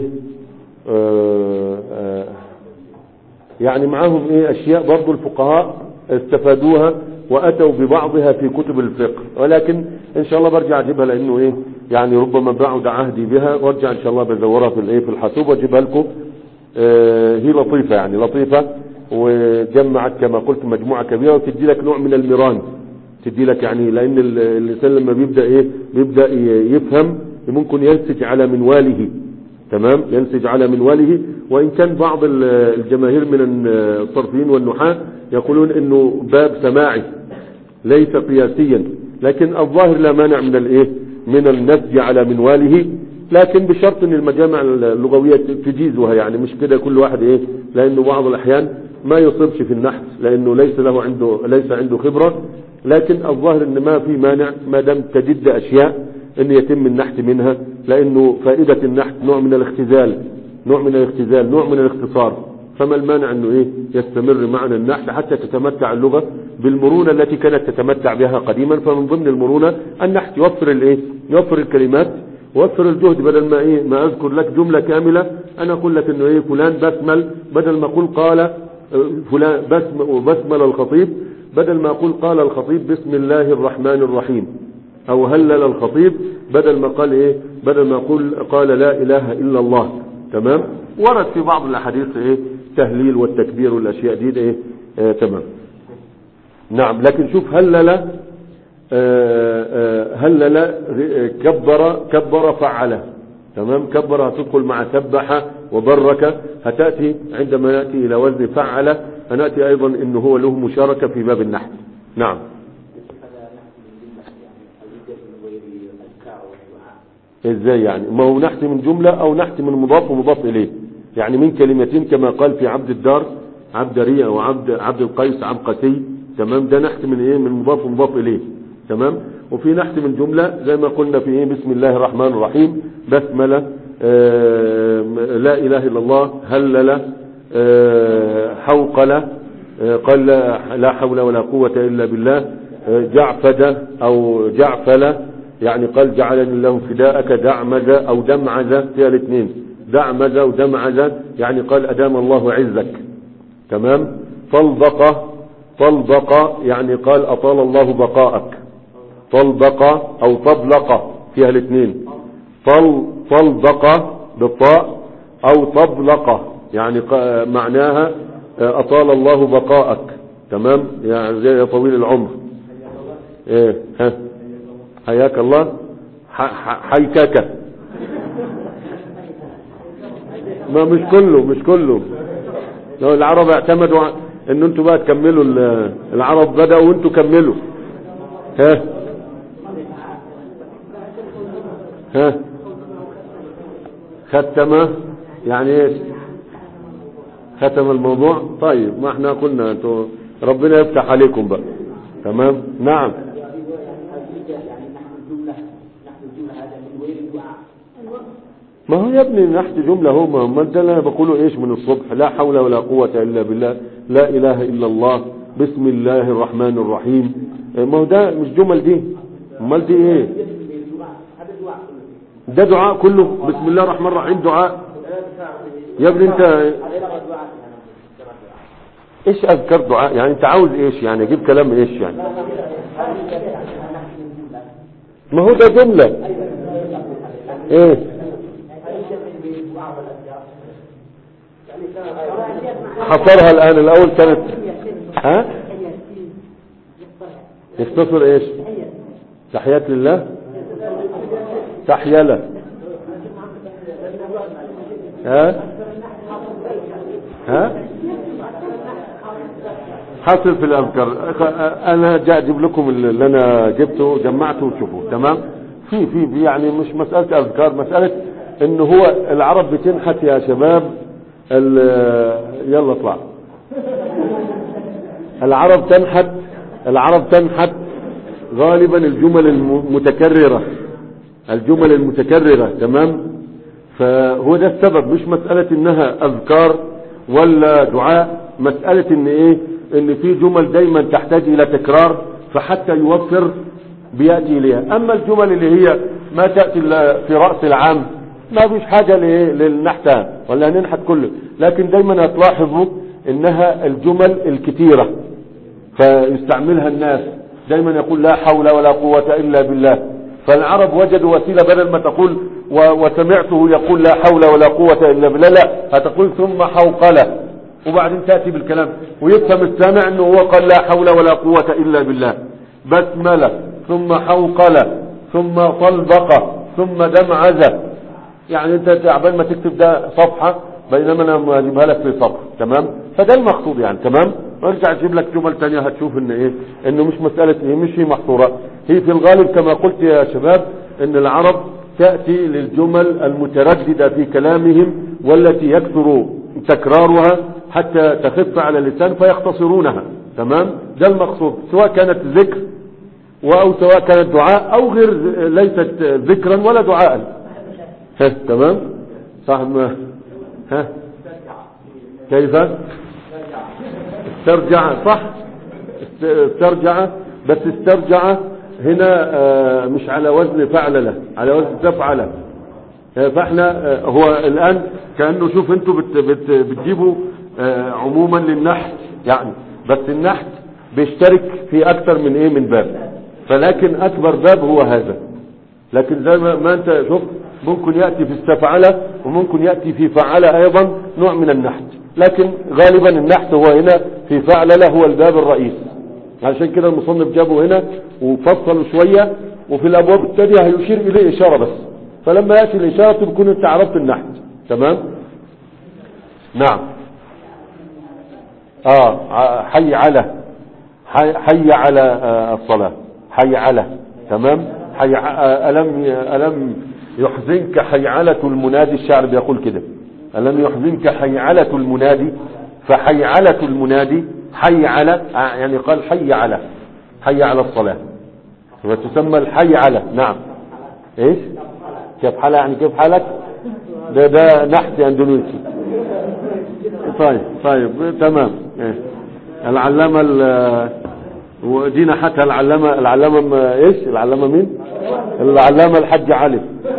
S1: يعني معاهم ايه اشياء برضو الفقهاء استفادوها واتوا ببعضها في كتب الفقه ولكن ان شاء الله برجع اجيبها لانه ايه يعني ربما بعد عهدي بها وارجع ان شاء الله بزورها في الايه في الحاسوب واجيبها لكم آه هي لطيفة يعني لطيفة وجمعت كما قلت مجموعة كبيرة وتدي لك نوع من الميران تدي لك يعني لان الانسان لما بيبدأ ايه بيبدأ يفهم ممكن ينسج على منواله تمام ينسج على منواله وإن كان بعض الجماهير من الصرفيين والنحاة يقولون انه باب سماعي ليس قياسيا لكن الظاهر لا مانع من الايه من النسج على منواله لكن بشرط ان المجامع اللغوية تجيزها يعني مش كده كل واحد ايه لانه بعض الاحيان ما يصبش في النحت لانه ليس له عنده ليس عنده خبرة لكن الظاهر ان ما في مانع ما دام تجد اشياء ان يتم النحت منها لانه فائدة النحت نوع من الاختزال نوع من الاختزال نوع من الاختصار فما المانع انه ايه يستمر معنا النحت حتى تتمتع اللغة بالمرونة التي كانت تتمتع بها قديما فمن ضمن المرونة النحت يوفر الايه يوفر الكلمات وفر الجهد بدل ما ايه ما اذكر لك جملة كاملة انا اقول لك انه ايه فلان بسمل بدل ما اقول قال فلان بسم وبسمل الخطيب بدل ما اقول قال الخطيب بسم الله الرحمن الرحيم او هلل الخطيب بدل ما قال ايه بدل ما اقول قال لا اله الا الله تمام ورد في بعض الاحاديث ايه التهليل والتكبير والاشياء دي ايه آه تمام نعم لكن شوف هلل آه آه هلل كبر كبر فعل تمام كبر هتدخل مع سبح وبرك هتأتي عندما نأتي إلى وزن فعل هنأتي أيضا إنه هو له مشاركة في باب النحو نعم ازاي يعني ما هو نحت من جملة او نحت من مضاف ومضاف اليه يعني من كلمتين كما قال في عبد الدار عبد ريا وعبد عبد القيس عبقتي تمام ده نحت من ايه من مضاف ومضاف اليه تمام وفي نحت من جملة زي ما قلنا في ايه بسم الله الرحمن الرحيم بسملة آه لا اله الا الله هلل آه حوقلة آه قال لا حول ولا قوة الا بالله جعفد او جعفل يعني قال جعلني الله فداءك دعمز او دمعز فيها الاثنين دعمز ودمعز يعني قال ادام الله عزك تمام طلبق طلبق يعني قال اطال الله بقاءك طلبق او طبلق فيها الاثنين طل طلبق بالطاء او طبلق يعني معناها اطال الله بقاءك تمام يعني زي طويل العمر ايه ها حياك الله حيكاك ما مش كله مش كله لو العرب اعتمدوا ان انتوا بقى تكملوا العرب بدأوا وانتوا كملوا ها ها ختم يعني ايش ختم الموضوع طيب ما احنا قلنا انتوا ربنا يفتح عليكم بقى تمام نعم ما هو يا ابني نحت جملة هو ما ما ده اللي انا بقوله ايش من الصبح لا حول ولا قوة الا بالله لا اله الا الله بسم الله الرحمن الرحيم إيه، ما هو ده مش جمل دي امال دي ايه ده دعاء كله بسم الله الرحمن الرحيم دعاء يا ابني انت ايش اذكر دعاء يعني انت عاوز ايش يعني اجيب كلام ايش يعني ما هو ده جملة ايه حصرها الان الاول كانت ها يختصر ايش تحيات لله تحيلة ها ها حصل في الاذكار انا جاء اجيب لكم اللي انا جبته جمعته وشوفوا تمام في في في يعني مش مسألة اذكار مسألة ان هو العرب بتنحت يا شباب ال- يلا اطلع العرب تنحت العرب تنحت غالبا الجمل المتكررة الجمل المتكررة تمام فهو ده السبب مش مسألة انها اذكار ولا دعاء مسألة ان ايه ان في جمل دايما تحتاج الى تكرار فحتى يوفر بيأتي اليها اما الجمل اللي هي ما تأتي إلا في رأس العام ما فيش حاجة لإيه؟ للنحتها ولا ننحت كله لكن دايما هتلاحظوا انها الجمل الكتيرة فيستعملها الناس دايما يقول لا حول ولا قوة الا بالله فالعرب وجدوا وسيلة بدل ما تقول و- وسمعته يقول لا حول ولا قوة الا بالله لا هتقول ثم حوقلة وبعدين تأتي بالكلام ويفهم السامع انه هو قال لا حول ولا قوة الا بالله بسملة ثم حوقلة ثم طلبقة ثم دمعزة يعني انت تعبان ما تكتب ده صفحة بينما انا اجيبها لك في سطر تمام فده المقصود يعني تمام وارجع اجيب لك جمل تانية هتشوف ان ايه انه مش مسألة ايه مش هي محصورة هي في الغالب كما قلت يا شباب ان العرب تأتي للجمل المترددة في كلامهم والتي يكثر تكرارها حتى تخف على اللسان فيختصرونها تمام ده المقصود سواء كانت ذكر او سواء كانت دعاء او غير ليست ذكرا ولا دعاء ها تمام صح ما ها كيف استرجع صح است- استرجع بس استرجع هنا آه، مش على وزن فعلله على وزن تفعل آه، فاحنا آه، هو الان كانه شوف انتوا بت بت بتجيبوا آه، عموما للنحت يعني بس النحت بيشترك في اكثر من ايه من باب فلكن اكبر باب هو هذا لكن زي ما, ما انت شفت ممكن يأتي في استفعله وممكن يأتي في فعله ايضا نوع من النحت لكن غالبا النحت هو هنا في فعلله هو الباب الرئيس عشان كده المصنف جابه هنا وفصله شوية وفي الابواب التالية هيشير اليه اشارة بس فلما يأتي الاشارة تكون انت عرفت النحت تمام نعم اه ع- حي على حي, حي على آه، الصلاة حي على تمام حي ع- آه، ألم ألم يحزنك حيعلة المنادي الشعر بيقول كده ألم يحزنك حيعلة المنادي فحيعلة المنادي حي على آه، يعني قال حي على حي على الصلاة وتسمى الحي على نعم ايش كيف حالة يعني كيف حالك ده ده نحت اندونيسي طيب طيب تمام إيه. العلامة ال- ودينا حتى العلامة العلامة م- ايش العلامة مين العلامة الحج علي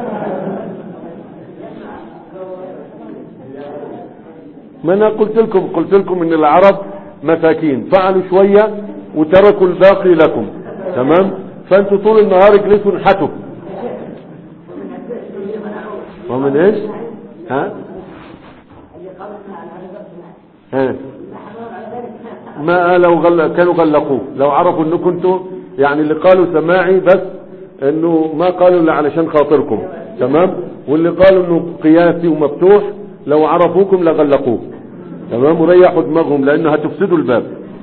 S1: ما انا قلت لكم قلت لكم ان العرب مساكين فعلوا شوية وتركوا الباقي لكم تمام فانتوا طول النهار اجلسوا انحتوا ومن ايش ها ها ما لو غل... كانوا غلقوه لو عرفوا انكم انتوا يعني اللي قالوا سماعي بس انه ما قالوا الا علشان خاطركم تمام واللي قالوا انه قياسي ومفتوح لو عرفوكم لغلقوه تمام وريحوا دماغهم لانه هتفسدوا الباب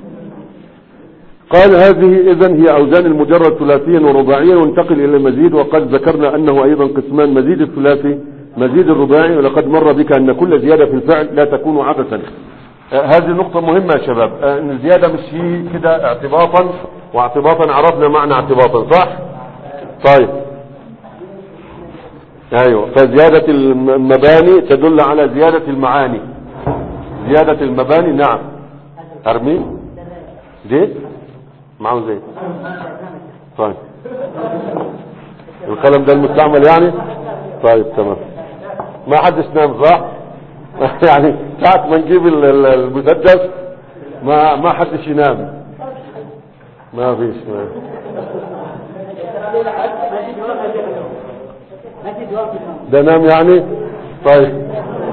S1: قال هذه اذا هي اوزان المجرد ثلاثيا ورباعيا وانتقل الى المزيد وقد ذكرنا انه ايضا قسمان مزيد الثلاثي مزيد الرباعي ولقد مر بك أن كل زيادة في الفعل لا تكون عبثا آه، هذه نقطة مهمة يا شباب آه، ان الزيادة مش هي كده اعتباطا واعتباطا عرفنا معنى اعتباطا صح طيب ايوه فزيادة المباني تدل على زيادة المعاني زيادة المباني نعم ارمي زيت معه زيت طيب القلم ده المستعمل يعني طيب تمام ما حدش نام صح يعني ساعة ما نجيب ال- ال- المسدس ما ما حدش ينام ما فيش ما. ده نام يعني طيب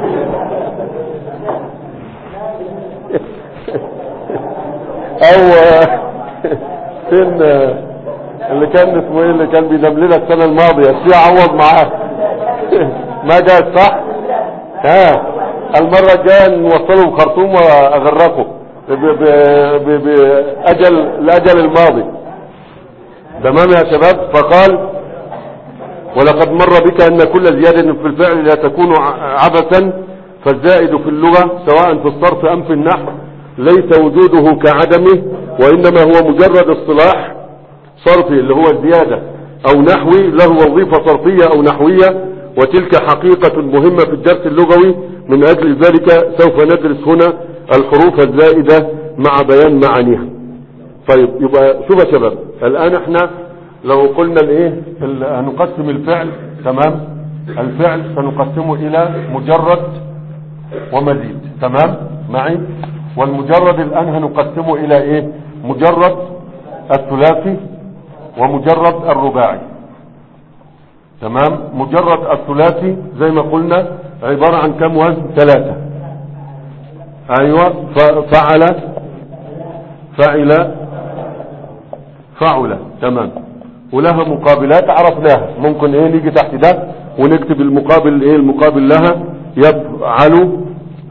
S1: او فين اللي كان اسمه ايه اللي كان بينام لنا السنه الماضيه الشيء عوض معاه ما جاء صح ها المره الجايه نوصله بخرطوم واغرقه ب- ب- ب- باجل الاجل الماضي تمام يا شباب فقال ولقد مر بك أن كل زيادة في الفعل لا تكون ع- عبثا فالزائد في اللغة سواء في الصرف أم في النحو ليس وجوده كعدمه وإنما هو مجرد اصطلاح صرفي اللي هو الزيادة أو نحوي له وظيفة صرفية أو نحوية وتلك حقيقة مهمة في الدرس اللغوي من أجل ذلك سوف ندرس هنا الحروف الزائدة مع بيان معانيها طيب يبقى شوف يا شباب الآن احنا لو قلنا الايه ال- هنقسم الفعل تمام الفعل سنقسمه الى مجرد ومزيد تمام معي والمجرد الان هنقسمه الى ايه مجرد الثلاثي ومجرد الرباعي تمام مجرد الثلاثي زي ما قلنا عبارة عن كم وزن ثلاثة ايوه ف- فعل فعل فعل تمام ولها مقابلات عرفناها ممكن ايه نيجي تحت ده ونكتب المقابل ايه المقابل لها يفعل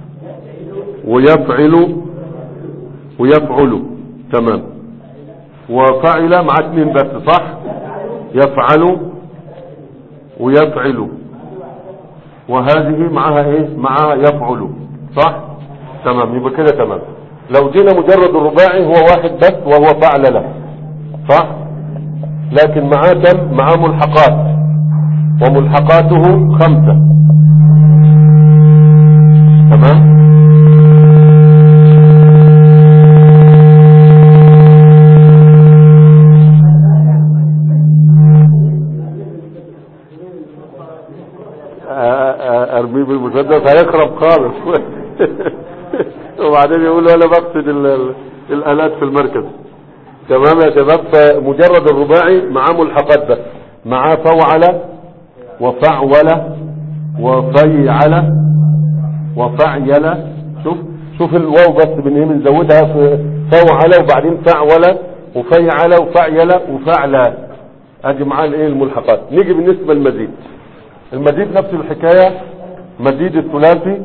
S1: ويفعل ويفعل تمام وفعل مع اتنين بس صح يفعل ويفعل وهذه معها ايه معها يفعل صح تمام يبقى كده تمام لو جينا مجرد الرباعي هو واحد بس وهو فعل له صح لكن معاه كم معاه ملحقات وملحقاته خمسة تمام آه، آه، ارميه بالمسدس هيخرب خالص وبعدين يقول انا بقصد ال- ال- الالات في المركز تمام يا شباب فمجرد الرباعي معاه ملحقات بس معاه فوعل وفعول وفيعل وفعيل شوف شوف الواو بس بن ايه بنزودها في فوعل وبعدين فعول وفيعل وفعيل وفعل ادي معاه الايه الملحقات نيجي بالنسبه للمزيد المزيد نفس الحكايه مزيد الثلاثي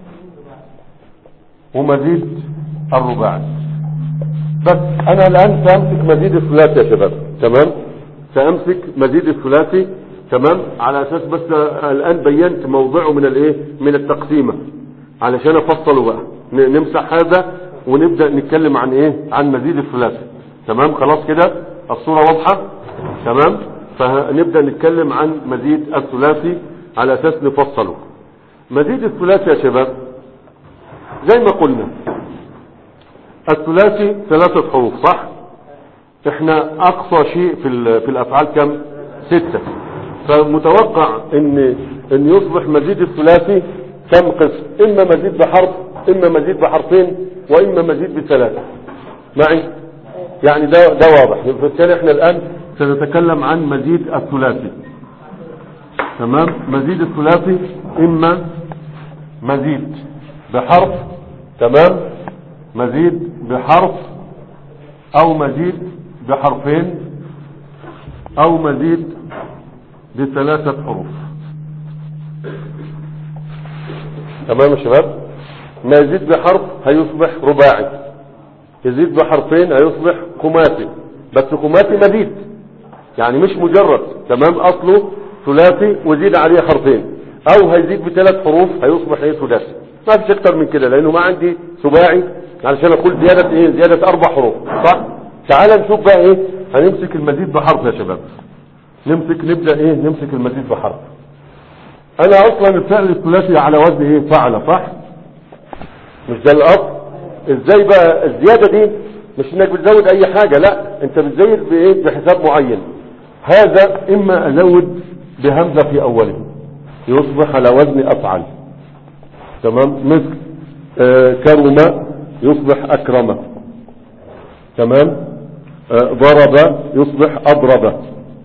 S1: ومزيد الرباعي بس انا الان سامسك مزيد الثلاثي يا شباب تمام سامسك مزيد الثلاثي تمام على اساس بس الان بينت موضعه من الايه من التقسيمه علشان افصله بقى ن- نمسح هذا ونبدا نتكلم عن ايه عن مزيد الثلاثي تمام خلاص كده الصوره واضحه تمام فنبدا نتكلم عن مزيد الثلاثي على اساس نفصله مزيد الثلاثي يا شباب زي ما قلنا الثلاثي ثلاثة حروف صح احنا اقصى شيء في, ال- في الافعال كم ستة فمتوقع ان ان يصبح مزيد الثلاثي كم قسم اما مزيد بحرف اما مزيد بحرفين واما مزيد بثلاثة معي يعني ده ده واضح فبالتالي احنا الان سنتكلم عن مزيد الثلاثي تمام مزيد الثلاثي اما مزيد بحرف تمام مزيد بحرف او مزيد بحرفين او مزيد بثلاثة حروف تمام يا شباب ما يزيد بحرف هيصبح رباعي يزيد بحرفين هيصبح خماسي بس خماسي مزيد يعني مش مجرد تمام اصله ثلاثي وزيد عليه حرفين او هيزيد بثلاث حروف هيصبح ايه ثلاثي ما فيش اكتر من كده لانه ما عندي سباعي علشان اقول زيادة ايه زيادة اربع حروف صح تعال نشوف بقى ايه هنمسك المزيد بحرف يا شباب نمسك نبدأ ايه نمسك المزيد بحرف انا اصلا الفعل الثلاثي على وزن ايه فعل صح مش ده الاصل ازاي بقى الزيادة دي مش انك بتزود اي حاجة لا انت بتزيد بايه بحساب معين هذا اما ازود بهمزة في اوله يصبح على وزن افعل تمام مثل آه كرم يصبح اكرم تمام آه ضرب يصبح اضرب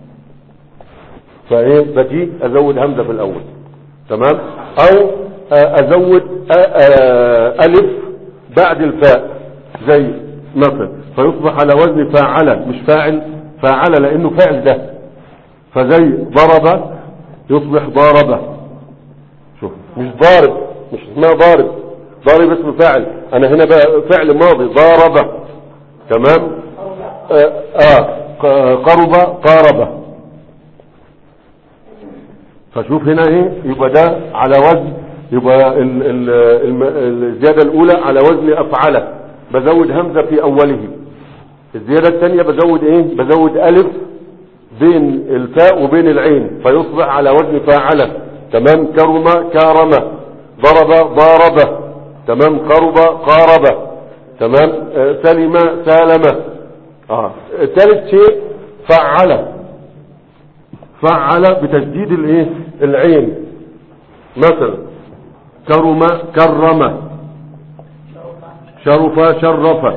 S1: فايه بجي ازود همزة في الاول تمام او آه ازود الف بعد الفاء زي مثلا فيصبح على وزن فاعل مش فاعل فاعل لانه فاعل ده فزي ضرب يصبح ضارب شوف مش ضارب مش اسمها ضارب ضارب اسم فاعل انا هنا بقى فعل ماضي ضارب تمام آه, آه قرب قارب فشوف هنا ايه يبقى ده على وزن يبقى ال ال ال الزيادة الاولى على وزن افعله بزود همزة في اوله الزيادة الثانية بزود ايه بزود الف بين الفاء وبين العين فيصبح على وزن فاعلة تمام كرم كارم ضرب ضارب تمام قرب قارب تمام آه سلم سالم اه ثالث شيء فعل فعل بتجديد الايه العين مثلا كرم كرم شرف شرف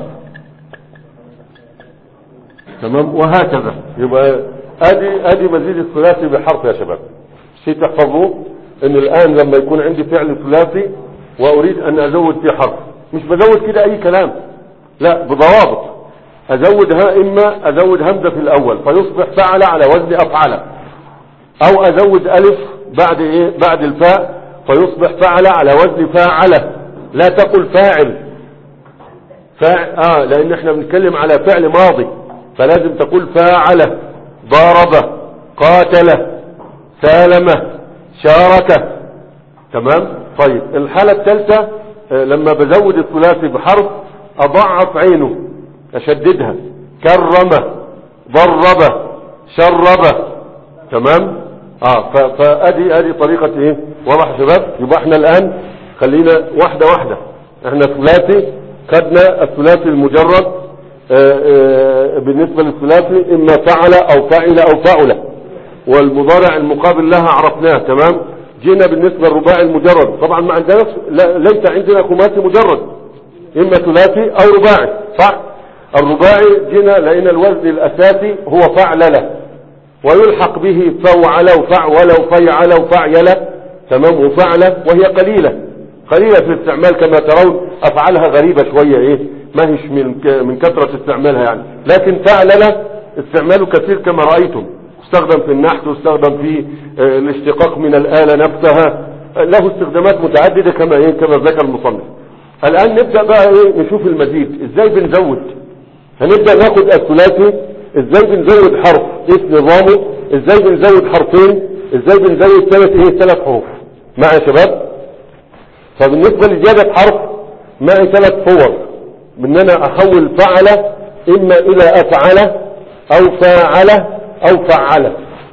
S1: تمام وهكذا يبقى ادي ادي مزيد الثلاثي بحرف يا شباب شيء تحفظوه ان الان لما يكون عندي فعل ثلاثي واريد ان ازود فيه حرف مش بزود كده اي كلام لا بضوابط ازودها اما ازود همزة في الاول فيصبح فعل على وزن افعل او ازود الف بعد ايه بعد الفاء فيصبح فعل على وزن فاعل لا تقل فاعل فاعل اه لان احنا بنتكلم على فعل ماضي فلازم تقول فاعل ضارب قاتل سالم شارك تمام طيب الحالة الثالثة آه لما بزود الثلاثي بحرف اضعف عينه اشددها كرم ضرب شرب تمام اه فادي ادي طريقة ايه واضح يا شباب يبقى احنا الان خلينا واحدة واحدة احنا ثلاثي خدنا الثلاثي المجرد آآ آآ بالنسبة للثلاثي اما فعل او فعل او فعل والمضارع المقابل لها عرفناه تمام جينا بالنسبة للرباعي المجرد طبعا ما عندنا ليس عندنا خماسي مجرد اما ثلاثي او رباعي صح الرباعي جينا لان الوزن الاساسي هو فعل له ويلحق به فوعل وفعول وفيعل وفعيل تمام وفعل وهي قليلة قليلة في الاستعمال كما ترون افعالها غريبة شوية ايه ما هيش من من كثرة استعمالها يعني لكن فعلل استعماله كثير كما رأيتم استخدم في النحت واستخدم في الاشتقاق من الآلة نفسها له استخدامات متعددة كما ايه كما ذكر المصنف الآن نبدأ بقى ايه نشوف المزيد ازاي بنزود هنبدأ ناخد الثلاثي ازاي بنزود حرف ايش نظامه ازاي بنزود حرفين ازاي بنزود ثلاث ايه ثلاث حروف معي يا شباب فبالنسبة لزيادة حرف معي ثلاث صور من انا احول فعل اما الى افعل او فاعل او فعل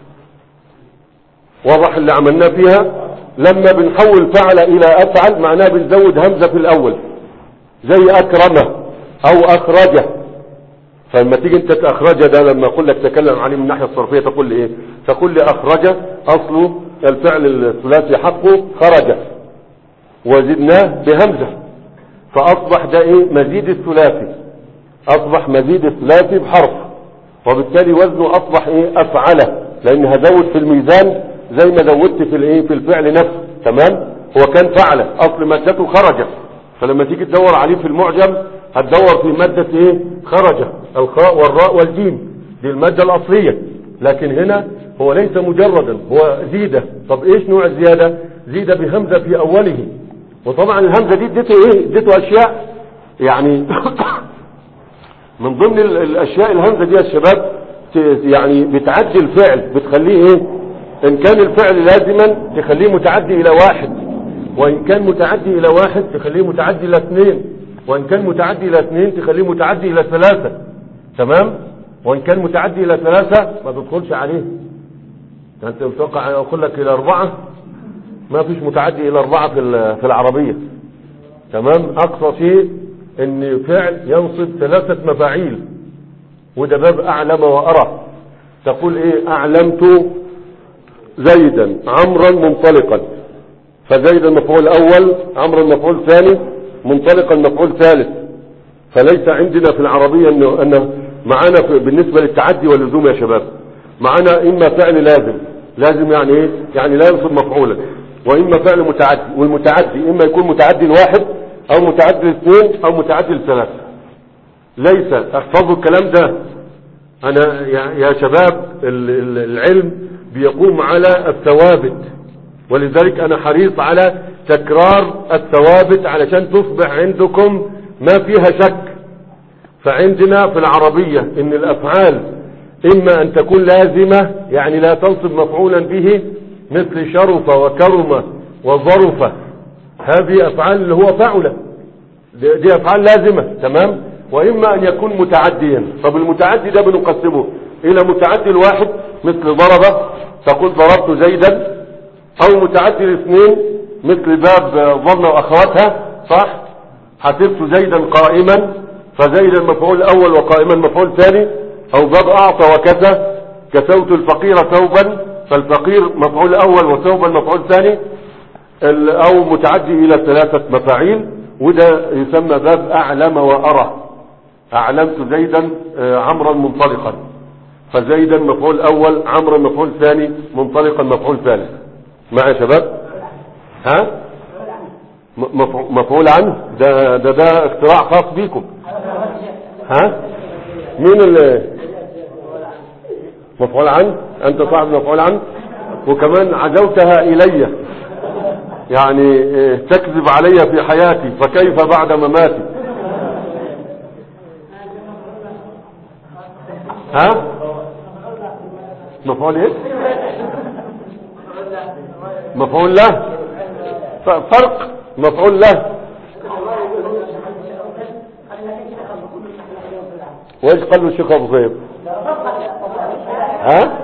S1: واضح اللي عملناه فيها لما بنحول فعل الى افعل معناه بنزود همزة في الاول زي اكرمه او اخرجه فلما تيجي انت تخرج ده لما اقول لك تكلم عليه من الناحيه الصرفيه تقول لي ايه تقول لي اخرج اصله الفعل الثلاثي حقه خرج وزدناه بهمزه فاصبح ده ايه مزيد الثلاثي اصبح مزيد الثلاثي بحرف وبالتالي وزنه اصبح ايه افعله لان هزود في الميزان زي ما زودت في الايه في الفعل نفسه تمام هو كان فعله اصل مادته خرج فلما تيجي تدور عليه في المعجم هتدور في مادة ايه خرج الخاء والراء والجيم دي المادة الاصلية لكن هنا هو ليس مجردا هو زيدة طب ايش نوع الزيادة زيدة بهمزة في اوله وطبعا الهمزة دي اديته ايه اديته اشياء يعني من ضمن الاشياء الهمزة دي يا شباب يعني بتعدي الفعل بتخليه ايه ان كان الفعل لازما تخليه متعدي الى واحد وان كان متعدي الى واحد تخليه متعدي الى اثنين وان كان متعدي الى اثنين تخليه متعدي الى ثلاثة تمام وان كان متعدي الى ثلاثة ما تدخلش عليه انت متوقع اقول لك الى اربعة ما فيش متعدي الى اربعة في ال- في العربية تمام اقصى شيء ان فعل ينصب ثلاثة مفاعيل وده باب اعلم وارى تقول ايه اعلمت زيدا عمرا منطلقا فزيدا مفعول اول عمرا مفعول ثاني منطلقا مفعول ثالث فليس عندنا في العربية انه انه معانا في بالنسبة للتعدي واللزوم يا شباب معانا اما فعل لازم لازم يعني ايه يعني لا ينصب مفعولا واما فعل متعدي والمتعدي اما يكون متعدي لواحد او متعدي لاثنين او متعدي لثلاثة ليس احفظوا الكلام ده انا يا, يا شباب ال- ال- العلم بيقوم على الثوابت ولذلك انا حريص على تكرار الثوابت علشان تصبح عندكم ما فيها شك فعندنا في العربية ان الافعال اما ان تكون لازمة يعني لا تنصب مفعولا به مثل شرف وكرم وظرف هذه افعال اللي هو فعله دي دي افعال لازمة تمام واما ان يكون متعديا طب المتعدي ده بنقسمه الى متعدي الواحد مثل ضرب تقول ضربت زيدا او متعدي الاثنين مثل باب ظن واخواتها صح حسبت زيدا قائما فزيدا مفعول اول وقائما مفعول ثاني او باب اعطى وكسى كسوت الفقير ثوبا فالفقير مفعول اول وثوبا مفعول ثاني ال- او متعدي الى ثلاثة مفاعيل وده يسمى باب اعلم وارى اعلمت زيدا آه، عمرا منطلقا فزيدا مفعول اول عمرا مفعول ثاني منطلقا مفعول ثالث مع يا شباب ها م- مفعو- مفعول عنه ده ده ده اختراع خاص بيكم ها مين اللي مفعول عنه انت صاحب مفعول عنه وكمان عزوتها الي يعني إيه، تكذب علي في حياتي فكيف بعد مماتي ها مفعول ايه مفعول له ف- فرق مفعول له وايش قال له الشيخ ابو غيب ها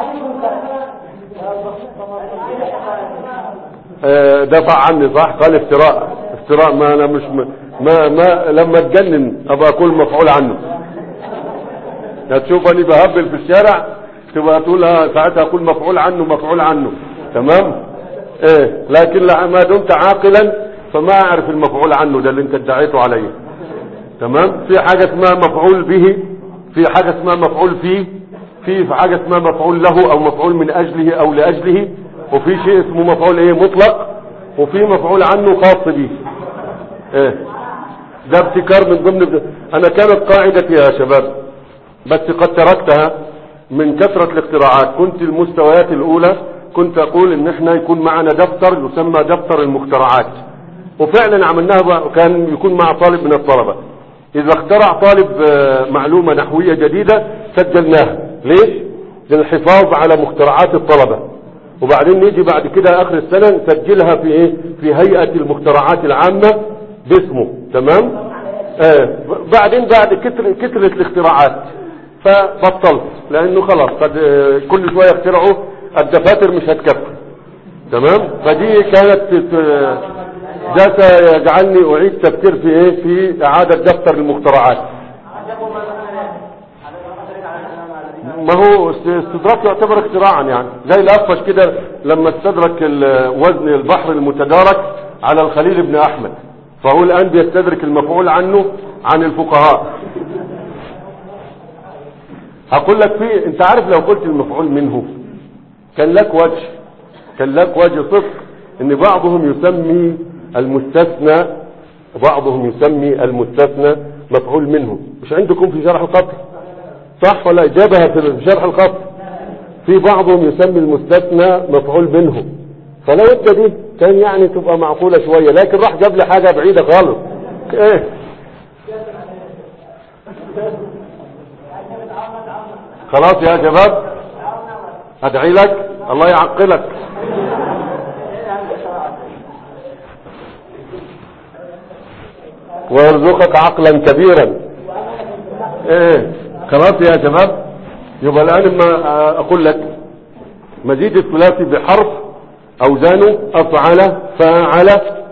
S1: آه، دفع عني صح قال افتراء افتراء ما انا مش م- ما ما لما اتجنن ابقى اقول مفعول عنه هتشوفني بهبل في الشارع تبقى تقول ها ساعتها اقول مفعول عنه مفعول عنه تمام ايه لكن لا- ما دمت عاقلا فما اعرف المفعول عنه ده اللي انت ادعيته عليه تمام في حاجة اسمها مفعول به في حاجة اسمها مفعول فيه في حاجة اسمها مفعول له او مفعول من اجله او لاجله وفي شيء اسمه مفعول ايه مطلق وفي مفعول عنه خاص به ايه ده ابتكار من ضمن انا كانت قاعدتي يا شباب بس قد تركتها من كثرة الاختراعات كنت المستويات الاولى كنت اقول ان احنا يكون معنا دفتر يسمى دفتر المخترعات وفعلا عملناها بقى كان يكون مع طالب من الطلبة اذا اخترع طالب آه، معلومة نحوية جديدة سجلناها ليش للحفاظ على مخترعات الطلبة وبعدين نيجي بعد كده اخر السنة نسجلها في ايه في هيئة المخترعات العامة باسمه تمام آه بعدين بعد كتر كترة الاختراعات فبطلت لانه خلاص قد آه، كل شوية يخترعوا الدفاتر مش هتكفي تمام فدي كانت آه، ده سيجعلني اعيد تفكير في ايه في اعادة دفتر المخترعات ما هو است- استدراك يعتبر اختراعا يعني زي الأفش كده لما استدرك ال- وزن البحر المتدارك على الخليل بن أحمد فهو الآن بيستدرك المفعول عنه عن الفقهاء هقول لك في انت عارف لو قلت المفعول منه كان لك وجه كان لك وجه صدق ان بعضهم يسمي المستثنى بعضهم يسمي المستثنى مفعول منه مش عندكم في شرح القطر صح ولا اجابها في شرح القطر في بعضهم يسمي المستثنى مفعول منه فلو انت دي كان يعني تبقى معقولة شوية لكن راح جاب لي حاجة بعيدة خالص ايه خلاص يا شباب ادعي لك الله يعقلك ويرزقك عقلا كبيرا ايه خلاص يا شباب يبقى الان ما اقول لك مزيد الثلاثي بحرف اوزانه افعل فاعل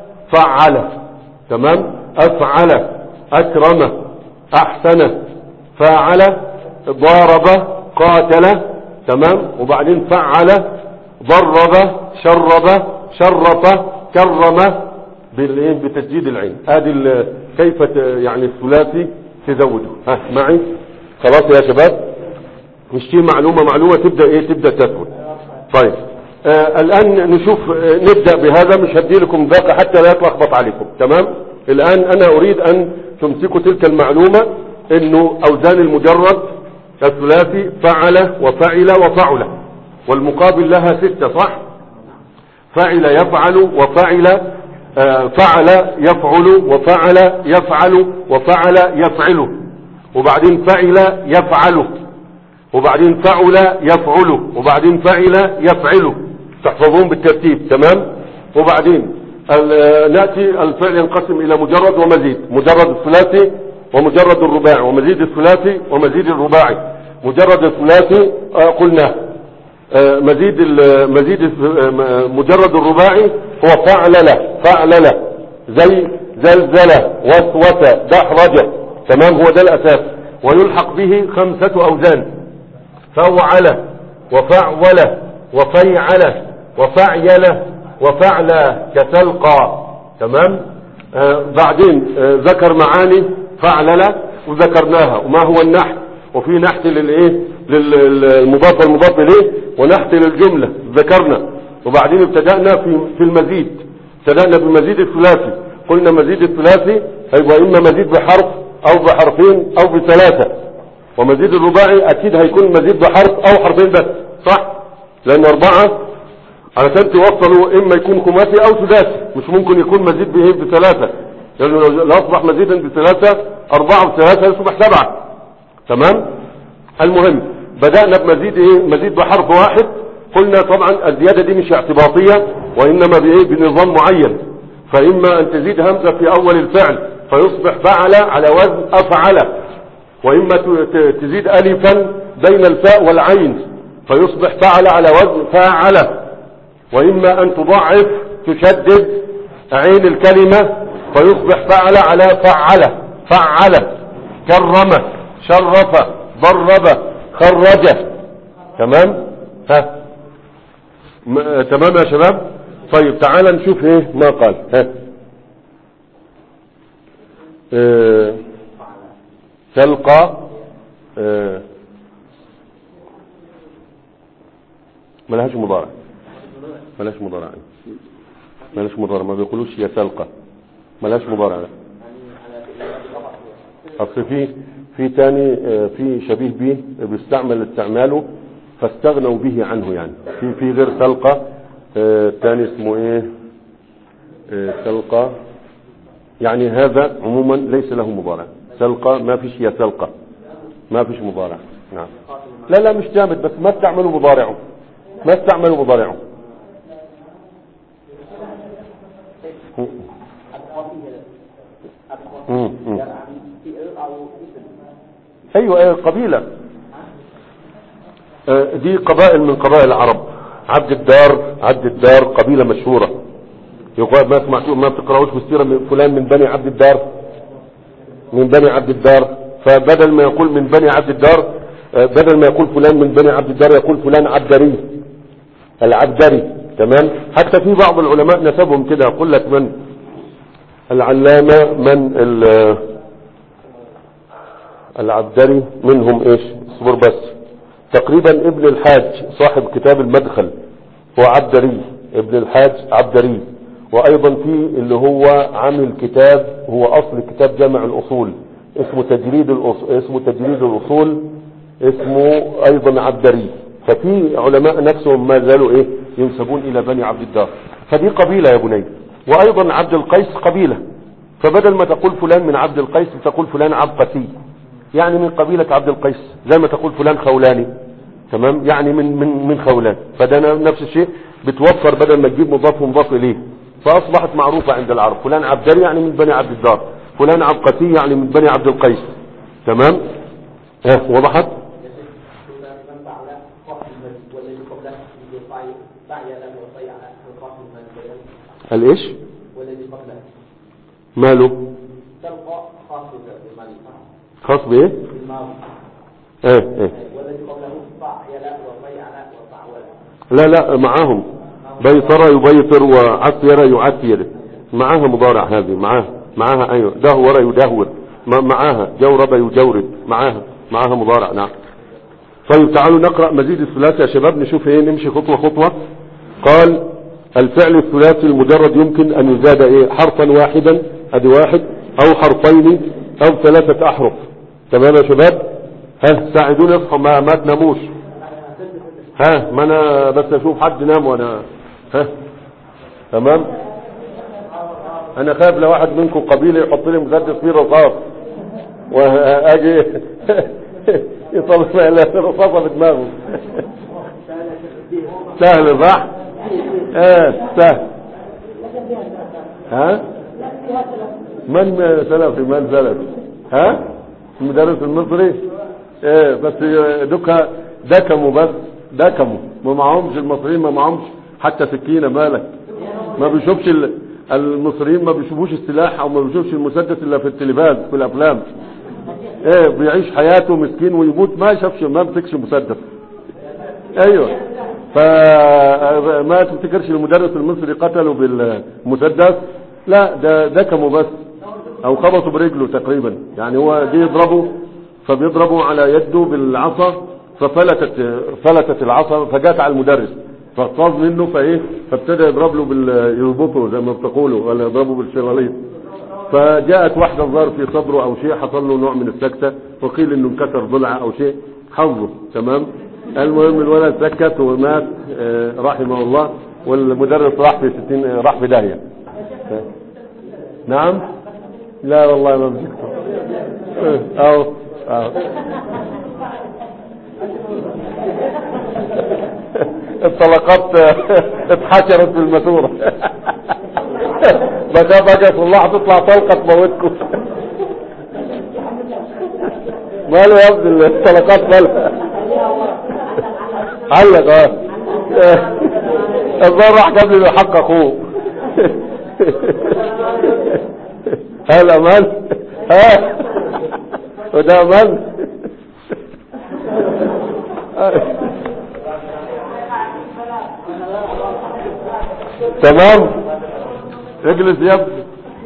S1: فعل تمام افعل اكرم احسن فاعل ضارب قاتل تمام وبعدين فعل ضرب شرب شرف كرم بالايه بتسديد العين ادي ال- كيف ت- يعني الثلاثي تزوده ها معي خلاص يا شباب مش دي معلومه معلومه تبدا ايه تبدا تثبت طيب آه الان نشوف آه نبدا بهذا مش هدي لكم باقي حتى لا يتلخبط عليكم تمام الان انا اريد ان تمسكوا تلك المعلومه انه اوزان المجرد الثلاثي فعل وفعل وفعل والمقابل لها ستة صح فعل يفعل وفعل آه، فعل يفعل وفعل يفعل وفعل يفعل وبعدين فعل يفعل وبعدين فعل يفعل وبعدين فعل يفعل تحفظون بالترتيب تمام وبعدين ال- نأتي الفعل ينقسم إلى مجرد ومزيد مجرد الثلاثي ومجرد الرباعي ومزيد الثلاثي ومزيد الرباعي مجرد الثلاثي آه، قلنا آه، مزيد ال- مزيد الث- آه، م- مجرد الرباعي هو فعلل فعلل زي زلزل وسوس دحرج تمام هو ده الأساس ويلحق به خمسة أوزان فوعل وفعول وفيعل وفعيل وفعل كتلقى تمام آه بعدين آه ذكر معاني فعلل وذكرناها وما هو النحت وفي نحت للايه للمضاف والمضاف اليه ونحت للجملة ذكرنا وبعدين ابتدأنا في في المزيد ابتدأنا بمزيد الثلاثي قلنا مزيد الثلاثي هيبقى اما مزيد بحرف او بحرفين او بثلاثة ومزيد الرباعي اكيد هيكون مزيد بحرف او حرفين بس صح لان اربعة علشان توصلوا اما يكون خماسي او سداسي مش ممكن يكون مزيد بايه بثلاثة لانه لو لو اصبح مزيدا بثلاثة اربعة بثلاثة يصبح سبعة تمام المهم بدأنا بمزيد ايه مزيد بحرف واحد قلنا طبعا الزيادة دي مش اعتباطية وانما بايه بنظام معين فاما ان تزيد همزة في اول الفعل فيصبح فعل على وزن افعل واما ت- ت- تزيد الفا بين الفاء والعين فيصبح فعل على وزن فاعل واما ان تضعف تشدد عين الكلمة فيصبح فعل على فعل فعل كرم شرف ضرب خرج تمام ها م- تمام يا شباب طيب تعال نشوف ايه ما قال ها اه تلقى اه ملهاش مضارع ملهاش مضارع ملهاش مضارع ما بيقولوش يا تلقى ملهاش مضارع لا اصل في في تاني اه، في شبيه به بيستعمل استعماله فاستغنوا به عنه يعني في في غير تلقى اه، تاني اسمه ايه اه، تلقى يعني هذا عموما ليس له مضارع تلقى ما فيش يا تلقى ما فيش مضارع نعم لا لا مش جامد بس ما استعملوا مضارعه ما استعملوا مضارعه مم. مم. ايوه ايوه قبيلة آه، دي قبائل من قبائل العرب عبد الدار عبد الدار قبيلة مشهورة يقال ما سمعتوا ما بتقرأوش بالسيرة من فلان من بني عبد الدار من بني عبد الدار فبدل ما يقول من بني عبد الدار آه، بدل ما يقول فلان من بني عبد الدار يقول فلان عبدري العبدري تمام حتى في بعض العلماء نسبهم كده يقول لك من العلامة من ال- العبدري منهم ايش اصبر بس تقريبا ابن الحاج صاحب كتاب المدخل هو عبدري ابن الحاج عبدري وايضا في اللي هو عامل كتاب هو اصل كتاب جامع الاصول اسمه تجريد الأصول اسمه تجريد الاصول اسمه ايضا عبدري ففي علماء نفسهم ما زالوا ايه ينسبون الى بني عبد الدار فدي قبيلة يا بني وايضا عبد القيس قبيلة فبدل ما تقول فلان من عبد القيس تقول فلان عبقسي يعني من قبيلة عبد القيس زي ما تقول فلان خولاني تمام يعني من من من خولان فده نفس الشيء بتوفر بدل ما تجيب مضاف ومضاف اليه فاصبحت معروفة عند العرب فلان عبدري يعني من بني عبد الدار فلان عبقتي يعني من بني عبد القيس تمام ها وضحت
S2: من فعل قاتل والذي قبله بالطعي طعي له وطيع القاتل من
S1: الايش
S2: والذي قبله
S1: ماله
S2: تلقى قاتل بالمال
S1: خاص بايه
S2: بالمال
S1: ايه ايه
S2: والذي قبله طعي له وطيع له وطعول
S1: لا لا معاهم بيطر يبيطر وعثر يعثر معاها مضارع هذه معاها معاها ايوه دهور يدهور ما- معاها جورب يجورب معاها معاها مضارع نعم طيب تعالوا نقرأ مزيد الثلاثي يا شباب نشوف ايه نمشي خطوة خطوة قال الفعل الثلاثي المجرد يمكن ان يزاد ايه حرفا واحدا ادي واحد او حرفين او ثلاثة احرف تمام يا شباب ها ساعدوني اصحوا ما, ما تناموش ها ما انا بس اشوف حد نام وانا ها تمام انا خايف لو واحد منكم قبيله يحط لي مسدس فيه رصاص واجي يطلع رصاصه في دماغه سهل صح ايه سهل ها من سلفي من سلفي ها المدرس المصري ايه بس دوكا دكموا بس دكموا ما معهمش المصريين ما معهمش حتى سكينة مالك ما بيشوفش ال- المصريين ما بيشوفوش السلاح او ما بيشوفش المسدس الا في التلفاز في الافلام ايه بيعيش حياته مسكين ويموت ما شافش ما مسكش مسدس ايوه فما تفتكرش المدرس المصري قتله بالمسدس لا ده دكمه بس او خبطه برجله تقريبا يعني هو جه يضربه فبيضربه على يده بالعصا ففلتت فلتت العصا فجات على المدرس فاغتاظ منه فايه فابتدى يضرب له بال يربطه زي ما بتقولوا ولا يضربه بالشلاليط فجاءت واحدة ظهر في صدره او شيء حصل له نوع من السكتة وقيل انه انكسر ضلع او شيء حظه تمام المهم الولد سكت ومات آه، رحمه الله والمدرس راح في ستين آه، راح في داهية آه. نعم لا والله ما مسكته آه، اهو اهو الطلقات آه، اتحشرت في الماسوره بقى بقى في الله هتطلع طلقه تموتكم ماله يا ابني الطلقات مالها علق اه الظاهر راح جاب لي حق اخوه هل امان ها وده امان تمام اجلس يا ابني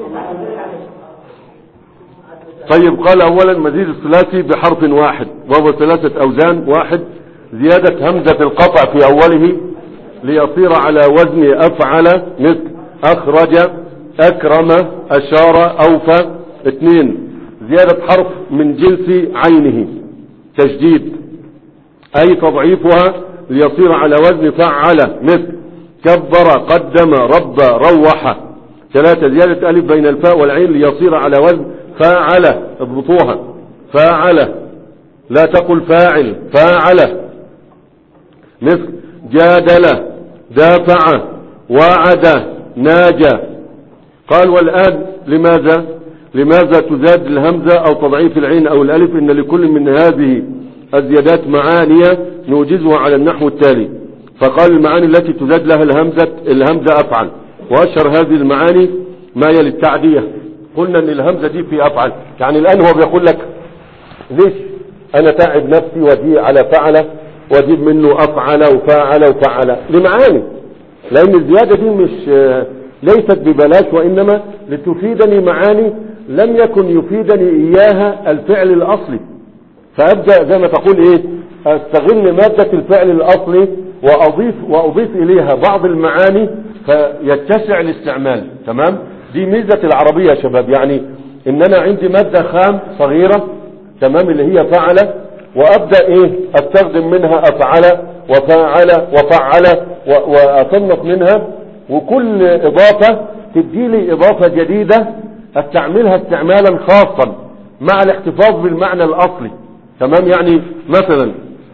S1: طيب قال اولا مزيد الثلاثي بحرف واحد وهو ثلاثة اوزان واحد زيادة همزة القطع في اوله ليصير على وزن افعل مثل اخرج اكرم اشار اوفى اثنين زيادة حرف من جنس عينه تشديد اي تضعيفها ليصير على وزن فعل مثل كبر قدم رب روح ثلاثة زيادة ألف بين الفاء والعين ليصير على وزن فاعل اضبطوها فاعل لا تقل فاعل فاعل مثل جادل دافع وعد ناجى قال والآن لماذا لماذا تزاد الهمزة أو تضعيف العين أو الألف إن لكل من هذه الزيادات معاني نوجزها على النحو التالي فقال المعاني التي تزاد لها الهمزة الهمزة أفعل وأشهر هذه المعاني ما يلي التعدية قلنا ان الهمزة دي في أفعل يعني الآن هو بيقول لك ليش أنا تعب نفسي وأجي على فعل وأجيب منه أفعل وفاعل وفعل لمعاني لأن الزيادة دي مش ليست ببلاش وإنما لتفيدني معاني لم يكن يفيدني إياها الفعل الأصلي فأبدأ زي ما تقول إيه أستغل مادة الفعل الأصلي وأضيف, وأضيف إليها بعض المعاني فيتسع الاستعمال تمام دي ميزة العربية يا شباب يعني إن أنا عندي مادة خام صغيرة تمام اللي هي فعل وأبدأ إيه أستخدم منها أفعل وفاعل وفعل و- وأصنف منها وكل إضافة تدي لي إضافة جديدة استعملها استعمالا خاصا مع الاحتفاظ بالمعنى الأصلي تمام يعني مثلا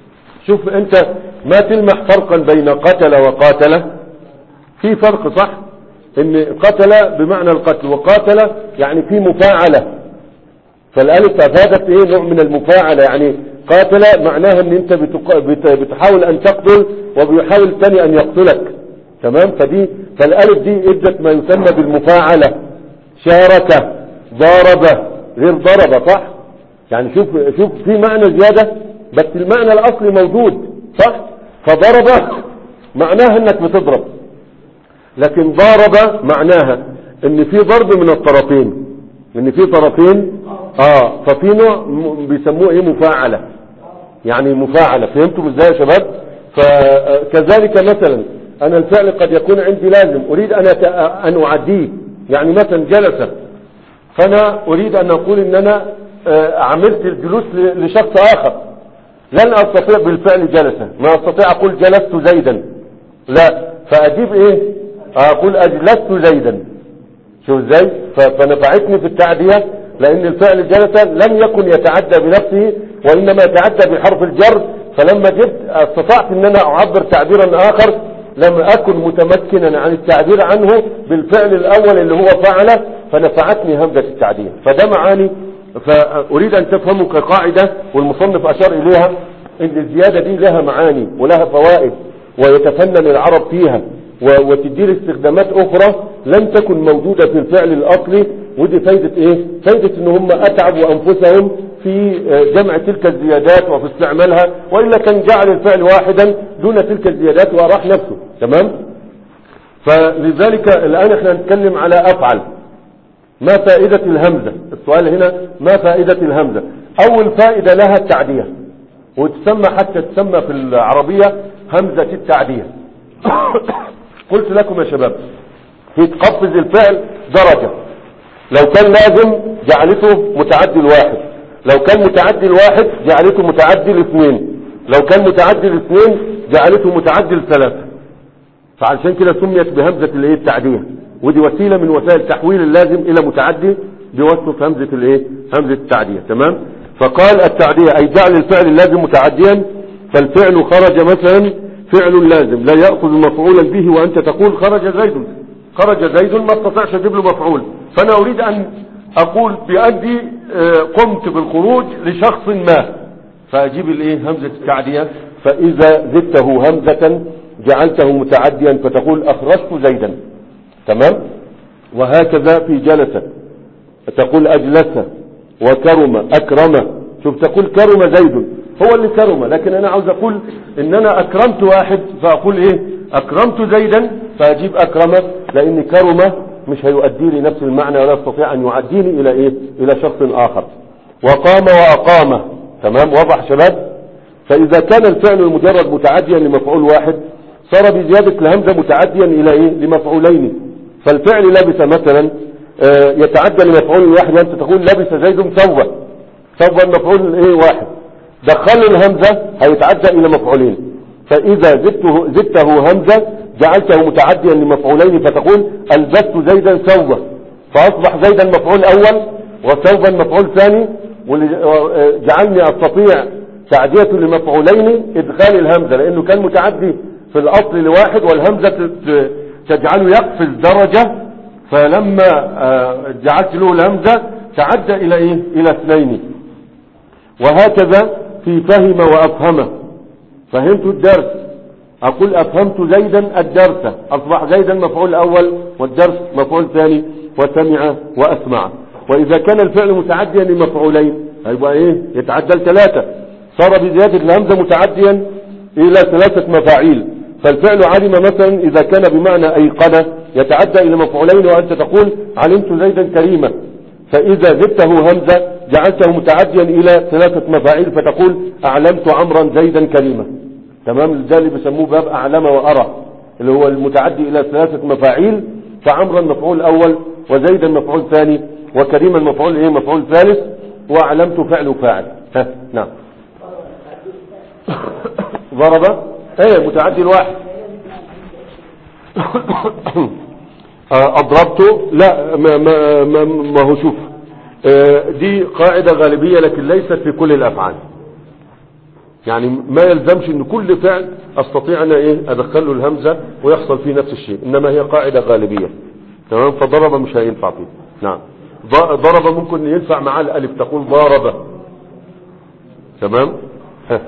S1: شوف انت ما تلمح فرقا بين قتل وقاتل في فرق صح ان قتل بمعنى القتل وقاتل يعني في مفاعلة فالالف افادت ايه نوع من المفاعلة يعني قاتل معناها ان انت بتق... بت... بتحاول ان تقتل وبيحاول الثاني ان يقتلك تمام فدي فالالف دي ادت ما يسمى بالمفاعلة شارك ضارب غير ضرب صح يعني شوف شوف في معنى زيادة بس المعنى الاصلي موجود صح فضرب معناها انك بتضرب لكن ضارب معناها ان في ضرب من الطرفين ان في طرفين اه ففي نوع م- بيسموه ايه مفاعلة يعني مفاعلة فهمتوا ازاي يا شباب فكذلك مثلا انا الفعل قد يكون عندي لازم اريد ان أت- ان اعديه يعني مثلا جلس فانا اريد ان اقول ان انا آه، عملت الجلوس ل- لشخص اخر لن استطيع بالفعل جلس ما استطيع اقول جلست زيدا لا فاجيب ايه اقول اجلست زيدا شوف ازاي ف- فنفعتني في التعدية لان الفعل جلس لم يكن يتعدى بنفسه وانما يتعدى بحرف الجر فلما جبت استطعت ان انا اعبر تعبيرا اخر لم اكن متمكنا عن التعبير عنه بالفعل الاول اللي هو فعله فنفعتني همزة التعدية فده معاني فاريد ان تفهموا كقاعدة والمصنف اشار اليها ان الزيادة دي لها معاني ولها فوائد ويتفنن العرب فيها و- وتدير استخدامات اخرى لم تكن موجودة في الفعل الاصلي ودي فايدة ايه فايدة ان هم اتعبوا انفسهم في آه، جمع تلك الزيادات وفي استعمالها وإلا كان جعل الفعل واحدا دون تلك الزيادات وأراح نفسه تمام فلذلك الآن احنا نتكلم على أفعل ما فائدة الهمزة السؤال هنا ما فائدة الهمزة أول فائدة لها التعدية وتسمى حتى تسمى في العربية همزة التعدية قلت لكم يا شباب في تقفز الفعل درجة لو كان لازم جعلته متعدي الواحد لو كان متعدي الواحد جعلته متعدي الاثنين لو كان متعدي الاثنين جعلته متعدي الثلاثة فعشان كده سميت بهمزة الايه التعدية ودي وسيلة من وسائل تحويل اللازم الى متعدي بوصف همزة الايه همزة التعدية تمام فقال التعدية اي جعل الفعل اللازم متعديا فالفعل خرج مثلا فعل لازم لا يأخذ مفعولا به وانت تقول خرج زيد خرج زيد ما استطعش اجيب له مفعول فانا اريد ان اقول بأني آه، قمت بالخروج لشخص ما فاجيب الايه همزة التعدية فاذا زدته همزة جعلته متعديا فتقول اخرجت زيدا تمام وهكذا في جلسة تقول اجلس وكرم اكرم شوف تقول كرم زيد هو اللي كرم لكن انا عاوز اقول ان انا اكرمت واحد فاقول ايه اكرمت زيدا فاجيب اكرم لان كرم مش هيؤدي لي نفس المعنى ولا يستطيع ان يعديني الى ايه الى شخص اخر وقام واقام تمام واضح شباب فاذا كان الفعل المجرد متعديا لمفعول واحد صار بزيادة الهمزة متعديا الى ايه لمفعولين فالفعل لبس مثلا آه، يتعدى لمفعول واحد وانت تقول لبس زيد ثوبا ثوبا مفعول ايه واحد دخل الهمزة هيتعدى الى مفعولين فاذا زدته, زدته همزة جعلته متعديا لمفعولين فتقول البست زيدا ثوبا فاصبح زيدا مفعول اول وثوبا مفعول ثاني وجعلني استطيع تعدية لمفعولين ادخال الهمزة لانه كان متعدي في الاصل لواحد والهمزة ت- تجعله يقفز درجة فلما آه، جعلت له الهمزة تعدى الى ايه الى اثنين وهكذا في فهم وافهم فهمت الدرس اقول افهمت زيدا الدرس اصبح زيدا مفعول اول والدرس مفعول ثاني وسمع واسمع واذا كان الفعل متعديا لمفعولين هيبقى ايه يتعدى لثلاثة صار بزيادة الهمزة متعديا الى ثلاثة مفاعيل فالفعل علم مثلا اذا كان بمعنى ايقن يتعدى الى مفعولين وانت تقول علمت زيدا كريما فاذا زدته همزة جعلته متعديا الى ثلاثة مفاعيل فتقول اعلمت عمرا زيدا كريما تمام ده اللي بيسموه باب اعلم وارى اللي هو المتعدي الى ثلاثة مفاعيل فعمرا مفعول اول وزيدا مفعول ثاني وكريما مفعول ايه مفعول ثالث واعلمت فعل فاعل ها نعم ضرب ايه متعدي الواحد آه، اضربته لا ما, ما, ما, ما هو شوف آه، دي قاعدة غالبية لكن ليست في كل الافعال يعني ما يلزمش ان كل فعل استطيع ان ايه ادخل له الهمزة ويحصل فيه نفس الشيء انما هي قاعدة غالبية تمام فضرب مش هينفع فيه نعم ض- ضرب ممكن ينفع معاه الالف تقول ضارب تمام ها.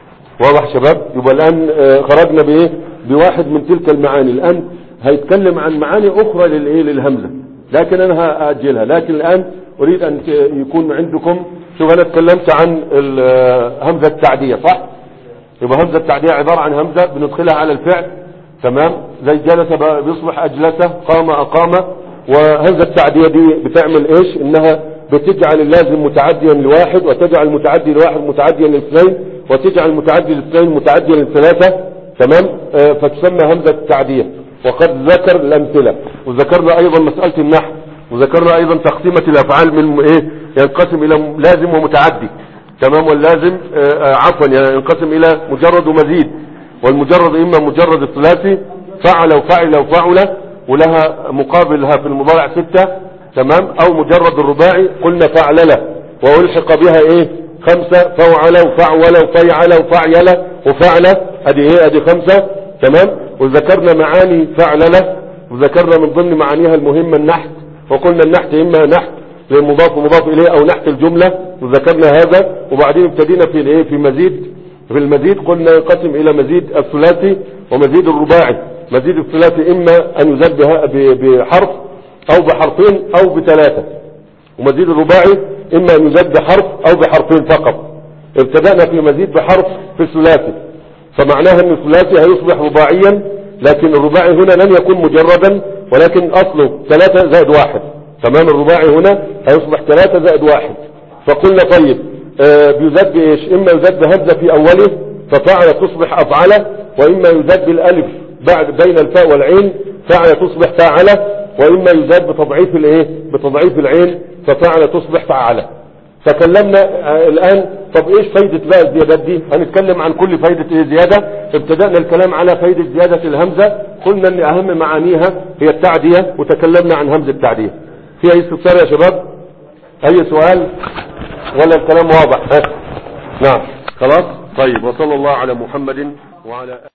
S1: واضح شباب يبقى الان آه، خرجنا بايه بواحد من تلك المعاني الان هيتكلم عن معاني اخرى للايه للهمزة لكن انا هاجلها لكن الان اريد ان ت- يكون عندكم شوف انا اتكلمت عن ال- آه، همزة التعدية صح يبقى همزة التعدية عبارة عن همزة بندخلها على الفعل تمام زي جلس بقى بيصبح اجلسه قام اقام وهمزة التعدية دي بتعمل ايش انها بتجعل اللازم متعديا لواحد وتجعل المتعدي لواحد متعديا لاثنين وتجعل المتعدي لاثنين متعديا لثلاثة تمام آه فتسمى همزة التعدية وقد ذكر الامثلة وذكرنا ايضا مسألة النحو وذكرنا ايضا تقسيمة الافعال من ايه ينقسم الى لازم ومتعدي تمام واللازم آه، آه، عفوا يعني ينقسم الى مجرد ومزيد والمجرد اما مجرد الثلاثي فعل وفعل وفعل ولها مقابلها في المضارع ستة تمام او مجرد الرباعي قلنا فعلله والحق بها ايه خمسة فوعل وفعول وفيعل وفعيل وفعل ادي ايه ادي خمسة تمام وذكرنا معاني فعلله وذكرنا من ضمن معانيها المهمة النحت وقلنا النحت اما نحت للمضاف ومضاف اليه او نحت الجملة وذكرنا هذا وبعدين ابتدينا في الايه في مزيد في المزيد قلنا ينقسم الى مزيد الثلاثي ومزيد الرباعي مزيد الثلاثي اما ان يزاد بها- ب- بحرف او بحرفين او بثلاثة ومزيد الرباعي اما ان يزاد بحرف او بحرفين فقط ابتدأنا في مزيد بحرف في الثلاثي فمعناها ان الثلاثي هيصبح رباعيا لكن الرباعي هنا لن يكون مجردا ولكن اصله ثلاثة زائد واحد تمام الرباعي هنا هيصبح ثلاثة زائد واحد فقلنا طيب آه بيزاد بايش اما يزاد بهمزة في اوله ففعل تصبح افعله واما يزاد بالالف بعد بين الفاء والعين فعل تصبح فاعله واما يزاد بتضعيف الايه بتضعيف العين ففعل تصبح فعله تكلمنا آه، الآن طب ايش فايدة بقى الزيادات دي هنتكلم عن كل فايدة ايه زيادة ابتدأنا الكلام على فايدة زيادة الهمزة قلنا ان اهم معانيها هي التعدية وتكلمنا عن همزة التعدية في اي استفسار يا شباب اي سؤال ولا الكلام واضح ها؟ نعم خلاص طيب وصلى الله على محمد وعلى